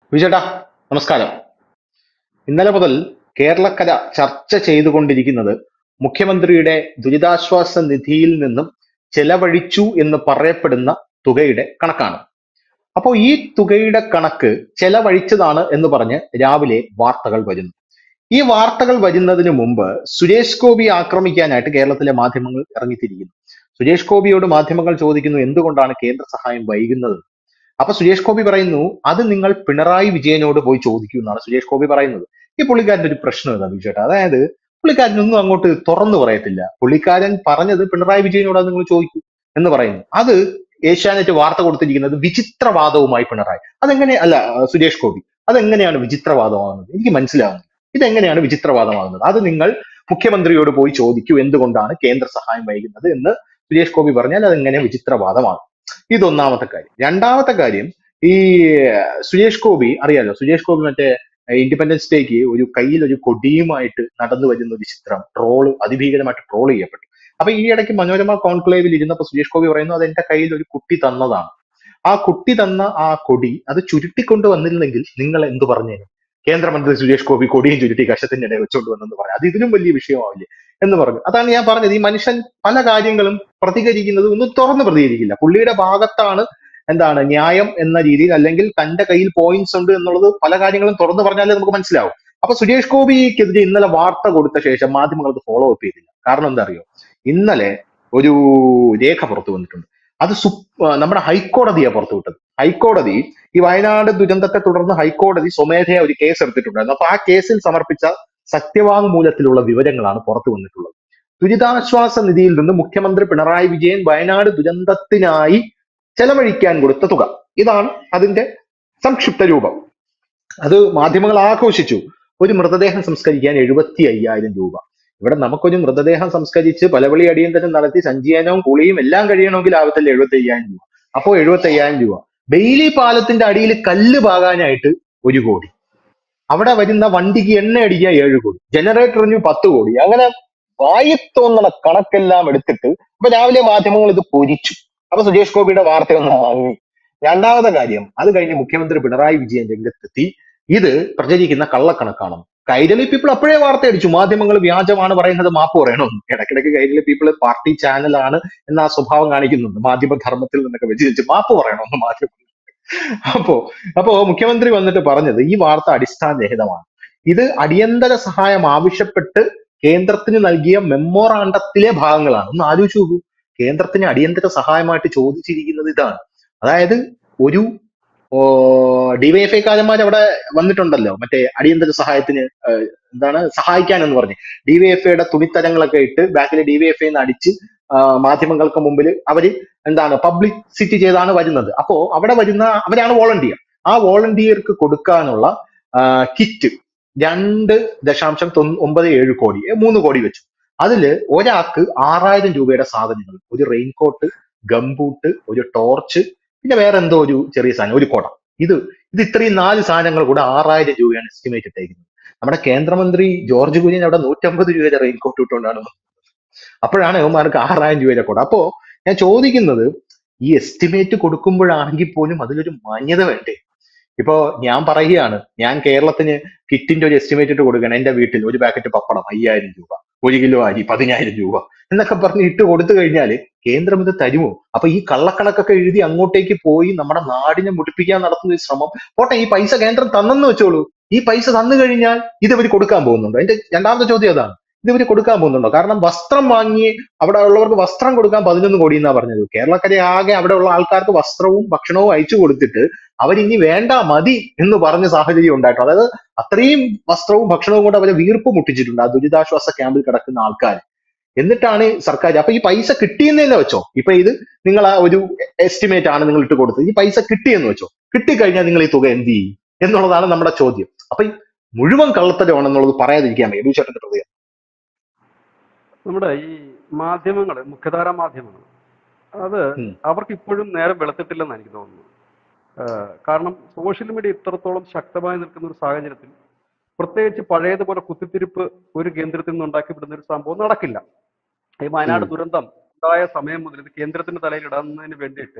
വിജേട്ടാ നമസ്കാരം ഇന്നലെ മുതൽ കേരളക്കര ചർച്ച ചെയ്തുകൊണ്ടിരിക്കുന്നത് മുഖ്യമന്ത്രിയുടെ ദുരിതാശ്വാസ നിധിയിൽ നിന്നും ചെലവഴിച്ചു എന്ന് പറയപ്പെടുന്ന തുകയുടെ കണക്കാണ് അപ്പോൾ ഈ തുകയുടെ കണക്ക് ചെലവഴിച്ചതാണ് എന്ന് പറഞ്ഞ് രാവിലെ വാർത്തകൾ വരുന്നു ഈ വാർത്തകൾ വരുന്നതിന് മുമ്പ് സുരേഷ് ഗോപി ആക്രമിക്കാനായിട്ട് കേരളത്തിലെ മാധ്യമങ്ങൾ ഇറങ്ങിത്തിരിക്കുന്നു സുരേഷ് ഗോപിയോട് മാധ്യമങ്ങൾ ചോദിക്കുന്നു എന്തുകൊണ്ടാണ് കേന്ദ്ര സഹായം വൈകുന്നത് അപ്പൊ സുരേഷ് ഗോപി പറയുന്നു അത് നിങ്ങൾ പിണറായി വിജയനോട് പോയി ചോദിക്കൂ എന്നാണ് സുരേഷ് ഗോപി പറയുന്നത് ഈ പുള്ളിക്കാരന്റെ ഒരു പ്രശ്നം എന്താ വിജയേട്ടാ അതായത് പുള്ളിക്കാരനൊന്നും അങ്ങോട്ട് തുറന്നു പറയത്തില്ല പുള്ളിക്കാരൻ പറഞ്ഞത് പിണറായി വിജയനോട് അത് നിങ്ങൾ ചോദിക്കൂ എന്ന് പറയുന്നു അത് ഏഷ്യാനെറ്റ് വാർത്ത കൊടുത്തിരിക്കുന്നത് വിചിത്രവാദവുമായി പിണറായി അതെങ്ങനെ അല്ല ആ, സുരേഷ് ഗോപി അതെങ്ങനെയാണ് വിചിത്രവാദമാകുന്നത് എനിക്ക് മനസ്സിലാവുന്നത് ഇതെങ്ങനെയാണ് വിചിത്രവാദമാകുന്നത് അത് നിങ്ങൾ മുഖ്യമന്ത്രിയോട് പോയി ചോദിക്കൂ എന്തുകൊണ്ടാണ് കേന്ദ്ര സഹായം വൈകുന്നത് എന്ന് സുരേഷ് ഗോപി പറഞ്ഞാൽ അതെങ്ങനെ വിചിത്രവാദമാണ് ഇതൊന്നാമത്തെ കാര്യം രണ്ടാമത്തെ കാര്യം ഈ സുരേഷ് ഗോപി അറിയാലോ സുരേഷ് ഗോപി മറ്റേ ഇൻഡിപെൻഡൻസ് ഡേക്ക് ഒരു കയ്യിൽ ഒരു കൊടിയുമായിട്ട് നടന്നു വരുന്ന ഒരു ചിത്രം ട്രോള് അതിഭീകരമായിട്ട് ട്രോൾ ചെയ്യപ്പെട്ടു അപ്പൊ ഈ ഇടയ്ക്ക് മനോരമ കോൺക്ലേവിൽ ഇരുന്നപ്പോ സുരേഷ് ഗോപി പറയുന്നു അത് എന്റെ കയ്യിൽ ഒരു കുട്ടി തന്നതാണ് ആ കുട്ടി തന്ന ആ കൊടി അത് ചുരുട്ടിക്കൊണ്ട് വന്നിരുന്നെങ്കിൽ നിങ്ങൾ എന്ത് പറഞ്ഞേനെ കേന്ദ്രമന്ത്രി സുരേഷ് ഗോപി കൊടിയും ചുരുട്ടി കഷത്തിന്റെ ഇടയിൽ വെച്ചുകൊണ്ട് വന്നെന്ന് പറയാം അത് ഇതിലും വലിയ വിഷയമാവില്ലേ എന്ന് പറഞ്ഞു അതാണ് ഞാൻ പറഞ്ഞത് ഈ മനുഷ്യൻ പല കാര്യങ്ങളും പ്രതികരിക്കുന്നത് ഒന്നും തുറന്ന് പ്രതികരിക്കില്ല പുള്ളിയുടെ ഭാഗത്താണ് എന്താണ് ന്യായം എന്ന രീതിയിൽ അല്ലെങ്കിൽ തന്റെ കയ്യിൽ പോയിന്റ്സ് ഉണ്ട് എന്നുള്ളത് പല കാര്യങ്ങളും തുറന്നു പറഞ്ഞാലേ നമുക്ക് മനസ്സിലാവും അപ്പൊ സുരേഷ് ഗോപിക്കെതിരെ ഇന്നലെ വാർത്ത കൊടുത്ത ശേഷം മാധ്യമങ്ങൾ അത് ഫോളോ അപ്പ് ചെയ്തില്ല കാരണം എന്താ അറിയോ ഇന്നലെ ഒരു രേഖ പുറത്തു വന്നിട്ടുണ്ട് അത് സു ആ, നമ്മുടെ ഹൈക്കോടതിയാണ് പുറത്തു വിട്ടത് ഹൈക്കോടതി ഈ വയനാട് ദുരന്തത്തെ തുടർന്ന് ഹൈക്കോടതി സ്വമേധയാ ഒരു കേസ് എടുത്തിട്ടുണ്ടായിരുന്നു അപ്പൊ ആ കേസിൽ സമർപ്പിച്ച സത്യവാങ്മൂലത്തിലുള്ള വിവരങ്ങളാണ് പുറത്തു വന്നിട്ടുള്ളത് ദുരിതാശ്വാസ നിധിയിൽ നിന്ന് മുഖ്യമന്ത്രി പിണറായി വിജയൻ വയനാട് ദുരന്തത്തിനായി ചെലവഴിക്കാൻ കൊടുത്ത തുക ഇതാണ് അതിന്റെ സംക്ഷിപ്ത രൂപം അത് മാധ്യമങ്ങൾ ആഘോഷിച്ചു ഒരു മൃതദേഹം സംസ്കരിക്കാൻ എഴുപത്തി അയ്യായിരം രൂപ ഇവിടെ നമുക്കൊരു മൃതദേഹം സംസ്കരിച്ച് പലവിളി അടിയന്തരം നടത്തി സഞ്ചയനവും കുളിയും എല്ലാം കഴിയണമെങ്കിൽ ആവത്തില്ല എഴുപത്തി അയ്യായിരം രൂപ അപ്പോ എഴുപത്തി അയ്യായിരം രൂപ ബെയിലി പാലത്തിന്റെ അടിയിൽ കല്ല് പാകാനായിട്ട് ഒരു കോടി അവിടെ വരുന്ന വണ്ടിക്ക് എണ്ണ അടിക്കാൻ ഏഴ് കോടി ജനറേറ്ററിന് പത്ത് കോടി അങ്ങനെ വായി തോന്നണ കണക്കെല്ലാം എടുത്തിട്ട് അപ്പൊ രാവിലെ മാധ്യമങ്ങൾ ഇത് പൊരിച്ചു അപ്പൊ സുരേഷ് ഗോപിയുടെ വാർത്തയൊന്ന് വാങ്ങി രണ്ടാമത്തെ കാര്യം അത് കഴിഞ്ഞ് മുഖ്യമന്ത്രി പിണറായി വിജയൻ രംഗത്തെത്തി ഇത് പ്രചരിക്കുന്ന കള്ളക്കണക്കാണ് കൈരളി പീപ്പിൾ അപ്പോഴേ വാർത്ത അടിച്ചു മാധ്യമങ്ങൾ വ്യാജമാണ് പറയുന്നത് മാപ്പ് പറയണം ഇടയ്ക്കിടയ്ക്ക് കൈരളി പീപ്പിൾ പാർട്ടി ചാനലാണ് എന്ന ആ സ്വഭാവം കാണിക്കുന്നുണ്ട് മാധ്യമധർമ്മത്തിൽ നിന്നൊക്കെ വ്യതിചലിച്ച് മാപ്പ് പറയണമെന്ന് മാധ്യമം അപ്പോ അപ്പോ മുഖ്യമന്ത്രി വന്നിട്ട് പറഞ്ഞത് ഈ വാർത്ത അടിസ്ഥാനരഹിതമാണ് ഇത് അടിയന്തര സഹായം ആവശ്യപ്പെട്ട് കേന്ദ്രത്തിന് നൽകിയ മെമ്മോറാണ്ടത്തിലെ ഭാഗങ്ങളാണ് ഒന്ന് ആലോചിച്ച് നോക്കൂ കേന്ദ്രത്തിന് അടിയന്തര സഹായമായിട്ട് ചോദിച്ചിരിക്കുന്നത് ഇതാണ് അതായത് ഒരു ഓ ഡിവൈഎഫ്ഐക്കാരന്മാർ അവിടെ വന്നിട്ടുണ്ടല്ലോ മറ്റേ അടിയന്തര സഹായത്തിന് ഏഹ്, എന്താണ് സഹായിക്കാൻ എന്ന് പറഞ്ഞ് ഡിവൈഎഫ്ഐയുടെ തുണിത്തരങ്ങളൊക്കെ ഇട്ട് ബാക്കിൽ ഡിവൈഎഫ്ഐ അടിച്ച് ആ, മാധ്യമങ്ങൾക്ക് മുമ്പിൽ അവര് എന്താണ് പബ്ലിസിറ്റി ചെയ്താണ് വരുന്നത് അപ്പോ അവിടെ വരുന്ന അവരാണ് വോളണ്ടിയർ ആ വോളണ്ടിയർക്ക് കൊടുക്കാനുള്ള കിറ്റ് രണ്ട് ദശാംശം തൊണ്ണൂ- ഒമ്പത് ഏഴ് കോടി ഏ, മൂന്ന് കോടി വെച്ചു അതില് ഒരാൾക്ക് ആറായിരം രൂപയുടെ സാധനങ്ങൾ ഒരു റെയിൻകോട്ട് ഗംബൂട്ട് ഒരു ടോർച്ച് പിന്നെ വേറെ എന്തോ ഒരു ചെറിയ സാധനം ഒരു കുട ഇത് ഇത് ഇത്രയും നാല് സാധനങ്ങൾ കൂടെ ആറായിരം രൂപയാണ് എസ്റ്റിമേറ്റ് ഇട്ടേക്കുന്നത് നമ്മുടെ കേന്ദ്രമന്ത്രി ജോർജ് കുര്യൻ അവിടെ നൂറ്റമ്പത് രൂപയുടെ റെയിൻകോട്ട് ഇട്ടുകൊണ്ടാണ് വന്നത്. അപ്പോഴാണ് ഇവന്മാർക്ക് ആറായിരം രൂപയുടെ കുട അപ്പോ ഞാൻ ചോദിക്കുന്നത് ഈ എസ്റ്റിമേറ്റ് കൊടുക്കുമ്പോഴാണെങ്കിൽ പോലും അതിലൊരു മാന്യത വേണ്ടേ ഇപ്പോ ഞാൻ പറയുകയാണ് ഞാൻ കേരളത്തിന് കിറ്റിന്റെ ഒരു എസ്റ്റിമേറ്റ് ഇട്ട് കൊടുക്കണം എന്റെ വീട്ടിൽ ഒരു പാക്കറ്റ് പപ്പടം അയ്യായിരം രൂപ ഒരു കിലോ അരി പതിനായിരം രൂപ എന്നൊക്കെ പറഞ്ഞ് ഇട്ട് കൊടുത്തു കഴിഞ്ഞാല് കേന്ദ്രം ഇത് തരുമോ അപ്പൊ ഈ കള്ളക്കണക്കൊക്കെ എഴുതി അങ്ങോട്ടേക്ക് പോയി നമ്മുടെ നാടിനെ മുടിപ്പിക്കാൻ നടത്തുന്ന ഈ ശ്രമം പോട്ടെ ഈ പൈസ കേന്ദ്രം തന്നെന്ന് വെച്ചോളൂ ഈ പൈസ തന്നു കഴിഞ്ഞാൽ ഇത് ഇവർ കൊടുക്കാൻ പോകുന്നുണ്ടോ അതിന്റെ രണ്ടാമത്തെ ചോദ്യം അതാണ് ഇത് ഇവർ കൊടുക്കാൻ പോകുന്നുണ്ടോ കാരണം വസ്ത്രം വാങ്ങി അവിടെ ഉള്ളവർക്ക് വസ്ത്രം കൊടുക്കാൻ പതിനൊന്ന് കോടി എന്നാ പറഞ്ഞത് കേരളക്കരെ ആകെ അവിടെ ഉള്ള ആൾക്കാർക്ക് വസ്ത്രവും ഭക്ഷണവും അയച്ചു കൊടുത്തിട്ട് അവരിനി വേണ്ട മതി എന്ന് പറഞ്ഞ സാഹചര്യം ഉണ്ടായിട്ടോ അതായത് അത്രയും വസ്ത്രവും ഭക്ഷണവും കൊണ്ട് അവരെ വീർപ്പ് മുട്ടിച്ചിട്ടുണ്ട് ആ ദുരിതാശ്വാസ ക്യാമ്പിൽ കിടക്കുന്ന ആൾക്കാർ എന്നിട്ടാണ് സർക്കാർ അപ്പൊ ഈ പൈസ കിട്ടിയെന്ന് തന്നെ വെച്ചോ ഇപ്പൊ ഇത് നിങ്ങൾ ആ ഒരു എസ്റ്റിമേറ്റ് ആണ് നിങ്ങൾ ഇട്ട് കൊടുത്തത് ഈ പൈസ കിട്ടിയെന്ന് വെച്ചോ കിട്ടിക്കഴിഞ്ഞാൽ നിങ്ങൾ ഈ തുക എന്ത് ചെയ്യും എന്നുള്ളതാണ് നമ്മുടെ ചോദ്യം അപ്പൊ ഈ മുഴുവൻ കള്ളത്തരമാണെന്നുള്ളത് പറയാതിരിക്കാൻ വയ്യ ചേട്ടന്റെ പ്രതികരണം നമ്മുടെ ഈ മാധ്യമങ്ങൾ മുഖ്യധാരാ മാധ്യമങ്ങൾ അത് ഉം. അവർക്ക് ഇപ്പോഴും നേരം വെളുത്തിട്ടില്ലെന്ന് എനിക്ക് തോന്നുന്നു ആഹ് കാരണം സോഷ്യൽ മീഡിയ ഇത്രത്തോളം ശക്തമായി നിൽക്കുന്ന ഒരു സാഹചര്യത്തിൽ പ്രത്യേകിച്ച് പഴയതുപോലെ കുത്തിത്തിരിപ്പ് ഒരു കേന്ദ്രത്തിൽ നിന്ന് ഉണ്ടാക്കിവിടുന്ന ഒരു സംഭവം നടക്കില്ല ഈ വയനാട് ഉം. ദുരന്തം ഉണ്ടായ സമയം മുതൽ ഇത് കേന്ദ്രത്തിന്റെ തലയിൽ ഇടുന്നതിന് വേണ്ടിയിട്ട്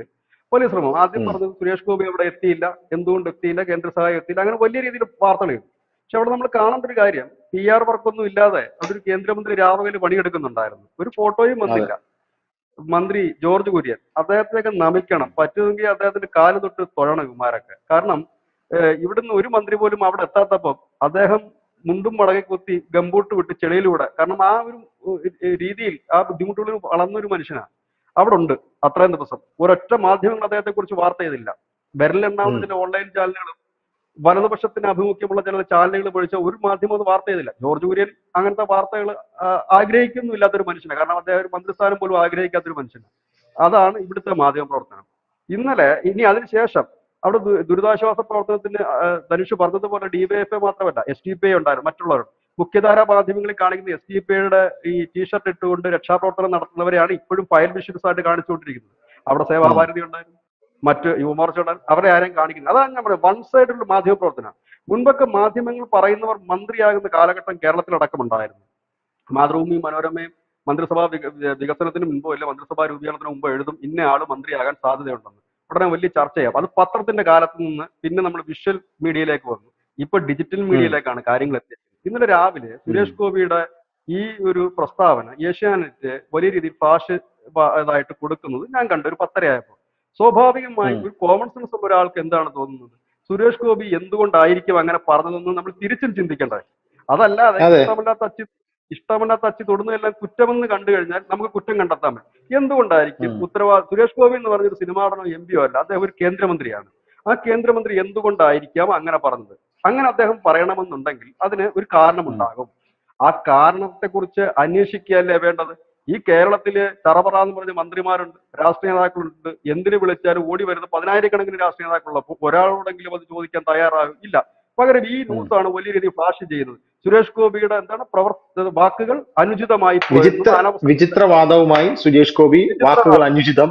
വലിയ ശ്രമം ആദ്യം ഉം. പറഞ്ഞത് സുരേഷ് ഗോപി അവിടെ എത്തിയില്ല എന്തുകൊണ്ട് എത്തിയില്ല കേന്ദ്ര സഹായം എത്തിയില്ല അങ്ങനെ വലിയ രീതിയിൽ വാർത്തകൾ ചെയ്തു പക്ഷെ അവിടെ നമ്മൾ കാണേണ്ട ഒരു കാര്യം പി ആർ വർക്കൊന്നും ഇല്ലാതെ അവിടെ ഒരു കേന്ദ്രമന്ത്രി രാവിലെ പണിയെടുക്കുന്നുണ്ടായിരുന്നു ഒരു ഫോട്ടോയും വന്നില്ല മന്ത്രി ജോർജ് കുര്യൻ അദ്ദേഹത്തിനൊക്കെ നമിക്കണം പറ്റുമെങ്കിൽ അദ്ദേഹത്തിന്റെ കാല് തൊട്ട് തൊഴണം ഇവന്മാരൊക്കെ കാരണം ഏഹ് ഇവിടുന്ന് ഒരു മന്ത്രി പോലും അവിടെ എത്താത്തപ്പം അദ്ദേഹം മുണ്ടും മടങ്ങി കുത്തി ഗമ്പൂട്ട് വിട്ട് ചെളിയിലൂടെ കാരണം ആ ഒരു ഏഹ് രീതിയിൽ ആ ബുദ്ധിമുട്ടുകളിൽ വളർന്നൊരു മനുഷ്യനാണ് അവിടെ ഉണ്ട് അത്രയും ദിവസം ഒരൊറ്റ മാധ്യമങ്ങൾ അദ്ദേഹത്തെ കുറിച്ച് വാർത്ത ചെയ്തില്ല വിരലെണ്ണാവുന്ന ഉം. ചില ഓൺലൈൻ ചാനലുകളും വലതുപക്ഷത്തിന് ആഭിമുഖ്യമുള്ള ചില ചാനലുകൾ പൊഴിച്ച ഒരു മാധ്യമം അത് വാർത്ത ചെയ്തില്ല ജോർജ് കുര്യൻ അങ്ങനത്തെ വാർത്തകൾ ആഗ്രഹിക്കുന്നില്ലാത്തൊരു മനുഷ്യനാണ് കാരണം അദ്ദേഹം ഒരു മന്ത്രിസ്ഥാനം പോലും ആഗ്രഹിക്കാത്തൊരു മനുഷ്യനാണ് അതാണ് ഇവിടുത്തെ മാധ്യമ പ്രവർത്തനം ഇന്നലെ ഇനി അതിനുശേഷം അവിടെ ദു- ദുരിതാശ്വാസ പ്രവർത്തനത്തിന് ആ, ധനുഷ് പറഞ്ഞതുപോലെ ഡിവൈഎഫ്ഐ മാത്രമല്ല എസ് ഡി പി ഐ ഉണ്ടായിരുന്നു മറ്റുള്ളവരും മുഖ്യധാരാ മാധ്യമങ്ങളിൽ കാണിക്കുന്ന എസ് ഡി പി ഐയുടെ ഈ ടീഷർട്ട് ഇട്ടുകൊണ്ട് രക്ഷാപ്രവർത്തനം നടത്തുന്നവരെയാണ് ഇപ്പോഴും ഫയൽ വിഷ്വൽസ് ആയിട്ട് കാണിച്ചുകൊണ്ടിരിക്കുന്നത് അവിടെ സേവാഭാരതി ഉണ്ടായിരുന്നു മറ്റ് യുവമോർച്ച ഉണ്ടായിരുന്നു അവരെ ആരെയും കാണിക്കുന്നത് അതാണ് നമ്മുടെ വൺ സൈഡുള്ള മാധ്യമ പ്രവർത്തനം മുൻപൊക്കെ മാധ്യമങ്ങൾ പറയുന്നവർ മന്ത്രിയാകുന്ന കാലഘട്ടം കേരളത്തിലടക്കം ഉണ്ടായിരുന്നു മാതൃഭൂമി മനോരമയും മന്ത്രിസഭാ വിക- വികസനത്തിന് മുമ്പോ ഇല്ല മന്ത്രിസഭാ രൂപീകരണത്തിന് മുമ്പോ എഴുതും ഇന്ന ആള് മന്ത്രിയാകാൻ സാധ്യതയുണ്ടെന്ന് ഉടനെ വലിയ ചർച്ചയാവും അത് പത്രത്തിന്റെ കാലത്ത് നിന്ന് പിന്നെ നമ്മൾ വിഷ്വൽ മീഡിയയിലേക്ക് വന്നു ഇപ്പൊ ഡിജിറ്റൽ മീഡിയയിലേക്കാണ് കാര്യങ്ങൾ എത്തിയത് ഇന്നലെ രാവിലെ സുരേഷ് ഗോപിയുടെ ഈ ഒരു പ്രസ്താവന ഏഷ്യാനെറ്റ് വലിയ രീതിയിൽ ഫ്ലാഷ് ഇതായിട്ട് കൊടുക്കുന്നത് ഞാൻ കണ്ടു ഒരു പത്തരയായപ്പോൾ സ്വാഭാവികമായും ഉം. ഒരു കോമൺ സെൻസ് ഉള്ള ഒരാൾക്ക് എന്താണ് തോന്നുന്നത് സുരേഷ് ഗോപി എന്തുകൊണ്ടായിരിക്കും അങ്ങനെ പറഞ്ഞതെന്ന് നമ്മൾ തിരിച്ചും ചിന്തിക്കേണ്ടത് അതല്ലാതെ അതെ. ഇഷ്ടമില്ലാത്ത അച്ചി ഇഷ്ടമില്ലാത്ത അച്ചി തൊടുന്നതെല്ലാം കുറ്റമെന്ന് കണ്ടു കഴിഞ്ഞാൽ നമുക്ക് കുറ്റം കണ്ടെത്താൻ പറ്റും എന്തുകൊണ്ടായിരിക്കും ഉം. ഉത്തരവാദ സുരേഷ് ഗോപി എന്ന് പറഞ്ഞൊരു സിനിമാടനോ എം പിയോ അല്ല അദ്ദേഹം ഒരു കേന്ദ്രമന്ത്രിയാണ് ആ കേന്ദ്രമന്ത്രി എന്തുകൊണ്ടായിരിക്കാം അങ്ങനെ പറഞ്ഞത് അങ്ങനെ അദ്ദേഹം പറയണമെന്നുണ്ടെങ്കിൽ അതിന് ഒരു കാരണമുണ്ടാകും ആ കാരണത്തെക്കുറിച്ച് അന്വേഷിക്കുകയല്ലേ വേണ്ടത് ഈ കേരളത്തില് ചറപറ എന്ന് പറഞ്ഞ മന്ത്രിമാരുണ്ട് രാഷ്ട്രീയ നേതാക്കളുണ്ട് എന്തിനു വിളിച്ചാലും ഓടി വരുന്ന പതിനായിരക്കണക്കിന് രാഷ്ട്രീയ നേതാക്കളുള്ളപ്പോൾ ഒരാളോടെങ്കിലും അത് ചോദിക്കാൻ തയ്യാറാകും ഇല്ല പകരം ഈ ന്യൂസാണ് വലിയ രീതിയിൽ ഫ്ലാഷ് ചെയ്യുന്നത് സുരേഷ് ഗോപിയുടെ എന്താണ് പ്രവർത്ത വാക്കുകൾ അനുചിതമായി പോയെന്നും വിചിത്ര അനവസരം- വിചിത്രവാദവുമായി സുരേഷ് ഗോപി വാക്കുകൾ അനുചിതം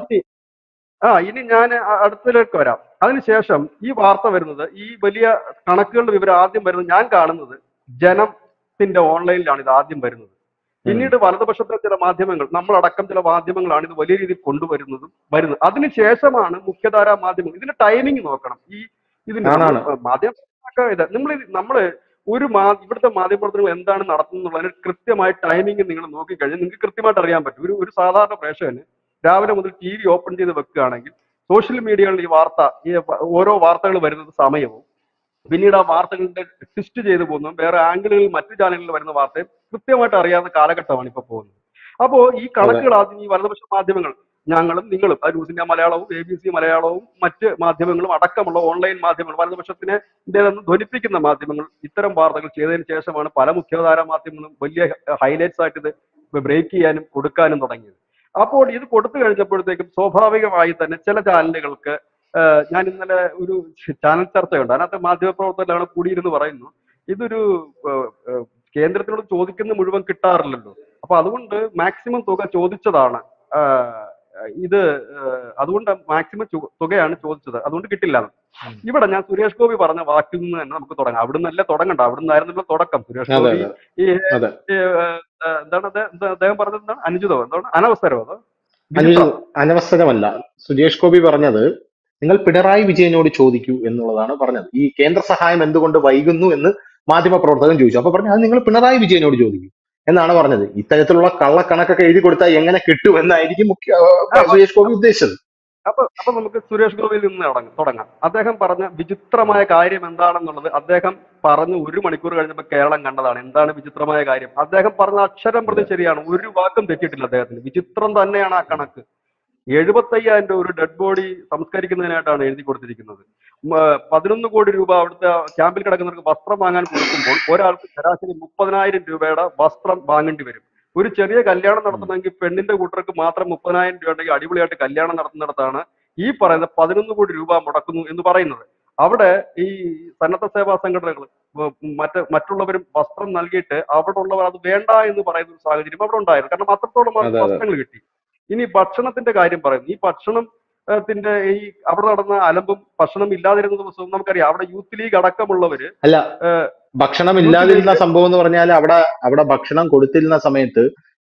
ആ ഇനി ഞാൻ അടുത്തതിലേക്ക് വരാം അതിനുശേഷം ഈ വാർത്ത വരുന്നത് ഈ വലിയ കണക്കുകളുടെ വിവരം ആദ്യം വരുന്നത് ഞാൻ കാണുന്നത് ജനത്തിന്റെ ഓൺലൈനിലാണ് ഇത് ആദ്യം വരുന്നത് പിന്നീട് വലതുപക്ഷത്തെ ചില മാധ്യമങ്ങൾ നമ്മളടക്കം ചില മാധ്യമങ്ങളാണ് ഇത് വലിയ രീതിയിൽ കൊണ്ടുവരുന്നതും വരുന്നത് അതിനുശേഷമാണ് മുഖ്യധാരാ മാധ്യമങ്ങൾ ഇതിന്റെ ടൈമിംഗ് നോക്കണം ഈ ഇതിന്റെ ആണാണ്. മാധ്യമ ഇത് നമ്മൾ നമ്മള് ഒരു മാ ഇവിടുത്തെ മാധ്യമപ്രവർത്തനങ്ങൾ എന്താണ് നടത്തുന്നുള്ളതിന് കൃത്യമായ ടൈമിംഗ് നിങ്ങൾ നോക്കിക്കഴിഞ്ഞാൽ നിങ്ങൾക്ക് കൃത്യമായിട്ട് അറിയാൻ പറ്റും ഒരു ഒരു സാധാരണ പ്രേക്ഷകന് രാവിലെ മുതൽ ടി വി ഓപ്പൺ ചെയ്ത് വെക്കുകയാണെങ്കിൽ സോഷ്യൽ മീഡിയകളിൽ ഈ വാർത്ത ഈ വ- ഓരോ വാർത്തകൾ വരുന്നത് സമയവും പിന്നീട് ആ വാർത്തകളുടെ ട്വിസ്റ്റ് ചെയ്തു പോകുന്നു വേറെ ആംഗിളുകളിൽ മറ്റു ചാനലുകളിൽ വരുന്ന വാർത്തയും കൃത്യമായിട്ട് അറിയാവുന്ന കാലഘട്ടമാണ് ഇപ്പൊ പോകുന്നത് അപ്പോ ഈ കണക്കുകൾ ആദ്യം ഈ വലതുപക്ഷ മാധ്യമങ്ങൾ ഞങ്ങളും നിങ്ങളും ആ ന്യൂസ് ഇന്ത്യ മലയാളവും എ ബി സി മലയാളവും മറ്റ് മാധ്യമങ്ങളും അടക്കമുള്ള ഓൺലൈൻ മാധ്യമങ്ങൾ വലതുപക്ഷത്തിനെ ഇന്ത്യയിൽ ധ്വനിപ്പിക്കുന്ന മാധ്യമങ്ങൾ ഇത്തരം വാർത്തകൾ ചെയ്തതിന് ശേഷമാണ് പല മുഖ്യധാര മാധ്യമങ്ങളും വലിയ ഹൈലൈറ്റ്സ് ആയിട്ട് ഇത് ബ്രേക്ക് ചെയ്യാനും കൊടുക്കാനും തുടങ്ങിയത് അപ്പോൾ ഇത് കൊടുത്തു കഴിഞ്ഞപ്പോഴത്തേക്കും സ്വാഭാവികമായി തന്നെ ചില ചാനലുകൾക്ക് ഏഹ് ഞാൻ ഇന്നലെ ഒരു ചാനൽ ചർച്ചയുണ്ട് അതിനകത്ത് മാധ്യമപ്രവർത്തകരാണ് കൂടിയിരുന്ന് പറയുന്നു ഇതൊരു ഏഹ്, ഏഹ്, കേന്ദ്രത്തിനോട് ചോദിക്കുന്ന മുഴുവൻ കിട്ടാറില്ലല്ലോ അപ്പൊ അതുകൊണ്ട് മാക്സിമം തുക ചോദിച്ചതാണ് ആഹ്, ഇത് ഏഹ്, അതുകൊണ്ട് മാക്സിമം തുകയാണ് ചോദിച്ചത് അതുകൊണ്ട് കിട്ടില്ല എന്ന്. ഇവിടെ ഞാൻ സുരേഷ് ഗോപി പറഞ്ഞ വാക്കിൽ നിന്ന് തന്നെ നമുക്ക് തുടങ്ങാം അവിടുന്ന് അല്ലേ തുടങ്ങണ്ട അവിടുന്ന് ആയിരുന്നല്ലോ തുടക്കം സുരേഷ് അതെ ഗോപി അതെ ഈ അതെ ഈ, ഏഹ്, ഏഹ്, എന്താണ് അദ്ദേഹം എന്താ അദ്ദേഹം പറഞ്ഞത് എന്താണ് അനുചിതമോ എന്താണ് അനവസരമോ അതോ അനു അനവസരമല്ല സുരേഷ് ഗോപി പറഞ്ഞത് നിങ്ങൾ പിണറായി വിജയനോട് ചോദിക്കൂ എന്നുള്ളതാണ് പറഞ്ഞത് ഈ കേന്ദ്ര സഹായം എന്തുകൊണ്ട് വൈകുന്നു എന്ന് മാധ്യമപ്രവർത്തകൻ ചോദിച്ചു അപ്പൊ പറഞ്ഞു അത് നിങ്ങൾ പിണറായി വിജയനോട് ചോദിക്കൂ എന്നാണ് പറഞ്ഞത് ഇത്തരത്തിലുള്ള കള്ളക്കണക്കൊക്കെ എഴുതി കൊടുത്താൽ എങ്ങനെ കിട്ടും എന്നായിരിക്കും മുഖ്യ ആ, സുരേഷ് ഗോപി ഉദ്ദേശിച്ചത് അപ്പൊ അപ്പൊ നമുക്ക് സുരേഷ് ഗോപിയിൽ നിന്ന് തുടങ്ങ- തുടങ്ങാം അദ്ദേഹം പറഞ്ഞ വിചിത്രമായ കാര്യം എന്താണെന്നുള്ളത് അദ്ദേഹം പറഞ്ഞു ഒരു മണിക്കൂർ കഴിഞ്ഞപ്പോൾ കേരളം കണ്ടതാണ് എന്താണ് വിചിത്രമായ കാര്യം അദ്ദേഹം പറഞ്ഞ അക്ഷരം പ്രതി ശരിയാണ് ഒരു വാക്കും തെറ്റിയിട്ടില്ല അദ്ദേഹത്തിന് വിചിത്രം തന്നെയാണ് ആ കണക്ക് എഴുപത്തയ്യായിരം രൂപ ഒരു ഡെഡ് ബോഡി സംസ്കരിക്കുന്നതിനായിട്ടാണ് എഴുതി കൊടുത്തിരിക്കുന്നത് മ, പതിനൊന്ന് കോടി രൂപ അവിടുത്തെ ക്യാമ്പിൽ കിടക്കുന്നവർക്ക് വസ്ത്രം വാങ്ങാൻ കൊടുക്കുമ്പോൾ ഒരാൾക്ക് ശരാശരി മുപ്പതിനായിരം രൂപയുടെ വസ്ത്രം വാങ്ങേണ്ടി വരും ഒരു ചെറിയ കല്യാണം നടത്തണമെങ്കിൽ പെണ്ണിന്റെ കൂട്ടർക്ക് മാത്രം മുപ്പതിനായിരം രൂപ ഉണ്ടെങ്കിൽ അടിപൊളിയായിട്ട് കല്യാണം നടത്തുന്നിടത്താണ് ഈ പറയുന്ന പതിനൊന്ന് കോടി രൂപ മുടക്കുന്നു എന്ന് പറയുന്നത് അവിടെ ഈ സന്നദ്ധ സേവാ സംഘടനകൾ മറ്റ് മറ്റുള്ളവരും വസ്ത്രം നൽകിയിട്ട് അവിടെ ഉള്ളവർ അത് വേണ്ട എന്ന് പറയുന്ന ഒരു സാഹചര്യം അവിടെ ഉണ്ടായിരുന്നു കാരണം അത്രത്തോളം അതെ, അതെ. വസ്ത്രങ്ങൾ കിട്ടി ഇനി ഭക്ഷണത്തിന്റെ കാര്യം പറയുന്നു ഈ ഭക്ഷണം ഏഹ്, ത്തിന്റെ ഈ അവിടെ നടന്ന അലമ്പും ഭക്ഷണം ഇല്ലാതിരുന്ന ദിവസവും നമുക്കറിയാം അവിടെ യൂത്ത് ലീഗ് അടക്കമുള്ളവര് അല്ല ഏഹ്, ഭക്ഷണം ഇല്ലാതിരുന്ന സംഭവം എന്ന് പറഞ്ഞാൽ അവിടെ അവിടെ ഭക്ഷണം കൊടുത്തിരുന്ന സമയത്ത്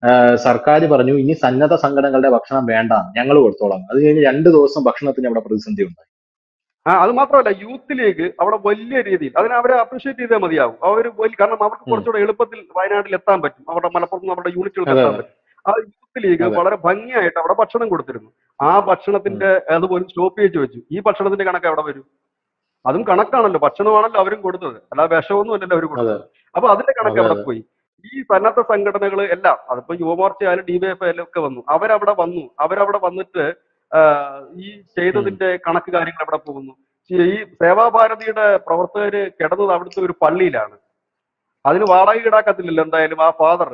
സർക്കാർ പറഞ്ഞു ഇനി സന്നദ്ധ സംഘടനകളുടെ ഭക്ഷണം വേണ്ട ഞങ്ങൾ കൊടുത്തോളാം അത് കഴിഞ്ഞ് രണ്ട് ദിവസം ഭക്ഷണത്തിന് അവിടെ പ്രതിസന്ധി ഉണ്ടായി ആ അത് മാത്രമല്ല യൂത്ത് ലീഗ് അവിടെ വലിയ രീതിയിൽ അതിനെ അവരെ അപ്രീഷിയേറ്റ് ചെയ്താൽ മതിയാവും അവർ വലിയ കാരണം അവർക്ക് ഉം. കുറച്ചുകൂടെ എളുപ്പത്തിൽ വയനാട്ടിൽ എത്താൻ പറ്റും അവരുടെ മലപ്പുറത്ത് നിന്ന് അവരുടെ യൂണിറ്റുകൾക്ക് അതെ, എത്താൻ പറ്റും ആ യൂത്ത് ലീഗ് അതെ. വളരെ ഭംഗിയായിട്ട് അവിടെ ഭക്ഷണം കൊടുത്തിരുന്നു ആ ഭക്ഷണത്തിന്റെ അതുപോലും സ്റ്റോപ്പേജ് വെച്ചു ഈ ഭക്ഷണത്തിന്റെ കണക്ക് അവിടെ വരും അതും കണക്കാണല്ലോ ഭക്ഷണമാണല്ലോ അവരും കൊടുത്തത് അല്ലാതെ വിഷമൊന്നും അല്ലല്ലോ അവർ കൊടുത്തത് അപ്പൊ അതിന്റെ കണക്ക് അതെ, അവിടെ പോയി ഈ സന്നദ്ധ സംഘടനകൾ എല്ലാം അതിപ്പോ യുവമോർച്ച ആയാലും ഡിവൈഎഫ് ആയാലും ഒക്കെ വന്നു അവരവിടെ വന്നു അവരവിടെ വന്നിട്ട് ആ, ഈ ചെയ്തതിന്റെ കണക്ക് കാര്യങ്ങൾ എവിടെ പോകുന്നു ഈ സേവാഭാരതിയുടെ പ്രവർത്തകര് കിടന്നത് അവിടുത്തെ ഒരു പള്ളിയിലാണ് അതിന് വാടക ഈടാക്കത്തില്ലല്ലോ എന്തായാലും ആ ഫാദർ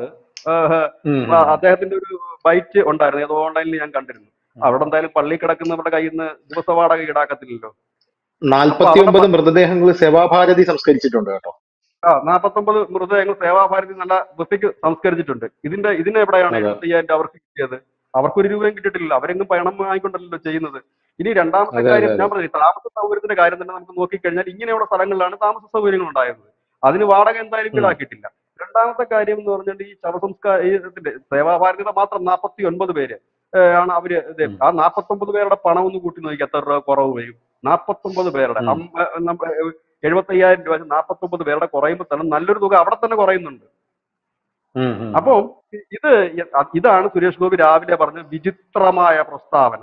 ഉം, ആ, ഉം. അദ്ദേഹത്തിന്റെ ഒരു ബൈറ്റ് ഉണ്ടായിരുന്നു അത് ഓൺലൈനിൽ ഞാൻ കണ്ടിരുന്നു അവിടെ എന്തായാലും പള്ളി കിടക്കുന്നവരുടെ കയ്യിൽ നിന്ന് ദിവസ വാടക ഈടാക്കത്തില്ലല്ലോ നാൽപ്പത്തി ഒമ്പത് മൃതദേഹങ്ങൾ സേവാഭാരതി സംസ്കരിച്ചിട്ടുണ്ട് കേട്ടോ ആ നാപ്പത്തൊമ്പത് മൃതദേഹങ്ങൾ സേവാഭാരതി നല്ല വൃത്തിക്ക് സംസ്കരിച്ചിട്ടുണ്ട് ഇതിന്റെ ഇതിന് എവിടെയാണ് അതെ. എഴുപത്തി അയ്യായിരം അവർക്ക് കിട്ടിയത് അവർക്കൊരു രൂപയും കിട്ടിയിട്ടില്ല അവരെങ്ങും പണം വാങ്ങിക്കൊണ്ടല്ലോ ചെയ്യുന്നത് ഇനി രണ്ടാമത്തെ അതെ, കാര്യം അതെ, ഞാൻ പറഞ്ഞു താമസ സൗകര്യത്തിന്റെ കാര്യം തന്നെ നമുക്ക് നോക്കിക്കഴിഞ്ഞാൽ ഇങ്ങനെയുള്ള സ്ഥലങ്ങളിലാണ് താമസ സൗകര്യങ്ങൾ ഉണ്ടായിരുന്നത് അതിന് വാടക എന്തായാലും ഉം. ഈടാക്കിയിട്ടില്ല രണ്ടാമത്തെ കാര്യം എന്ന് പറഞ്ഞാൽ ഈ ശവസംസ്കാര ഈ ഇതിന്റെ സേവാഭാരതിയുടെ മാത്രം നാൽപ്പത്തി ഒൻപത് പേര് ഏഹ് ആണ് അവര് ഇത് ഉം. ആ നാൽപ്പത്തൊമ്പത് പേരുടെ പണം ഒന്ന് കൂട്ടി നോക്കി എത്ര രൂപ കുറവ് വരും നാൽപ്പത്തൊമ്പത് പേരുടെ ഉം. എഴുപത്തി അയ്യായിരം രൂപ നാൽപ്പത്തൊമ്പത് പേരുടെ കുറയുമ്പോൾ തന്നെ നല്ലൊരു തുക അവിടെ തന്നെ കുറയുന്നുണ്ട് ഉം, ഉം. അപ്പോ ഇത് ഇതാണ് സുരേഷ് ഗോപി രാവിലെ പറഞ്ഞ വിചിത്രമായ പ്രസ്താവന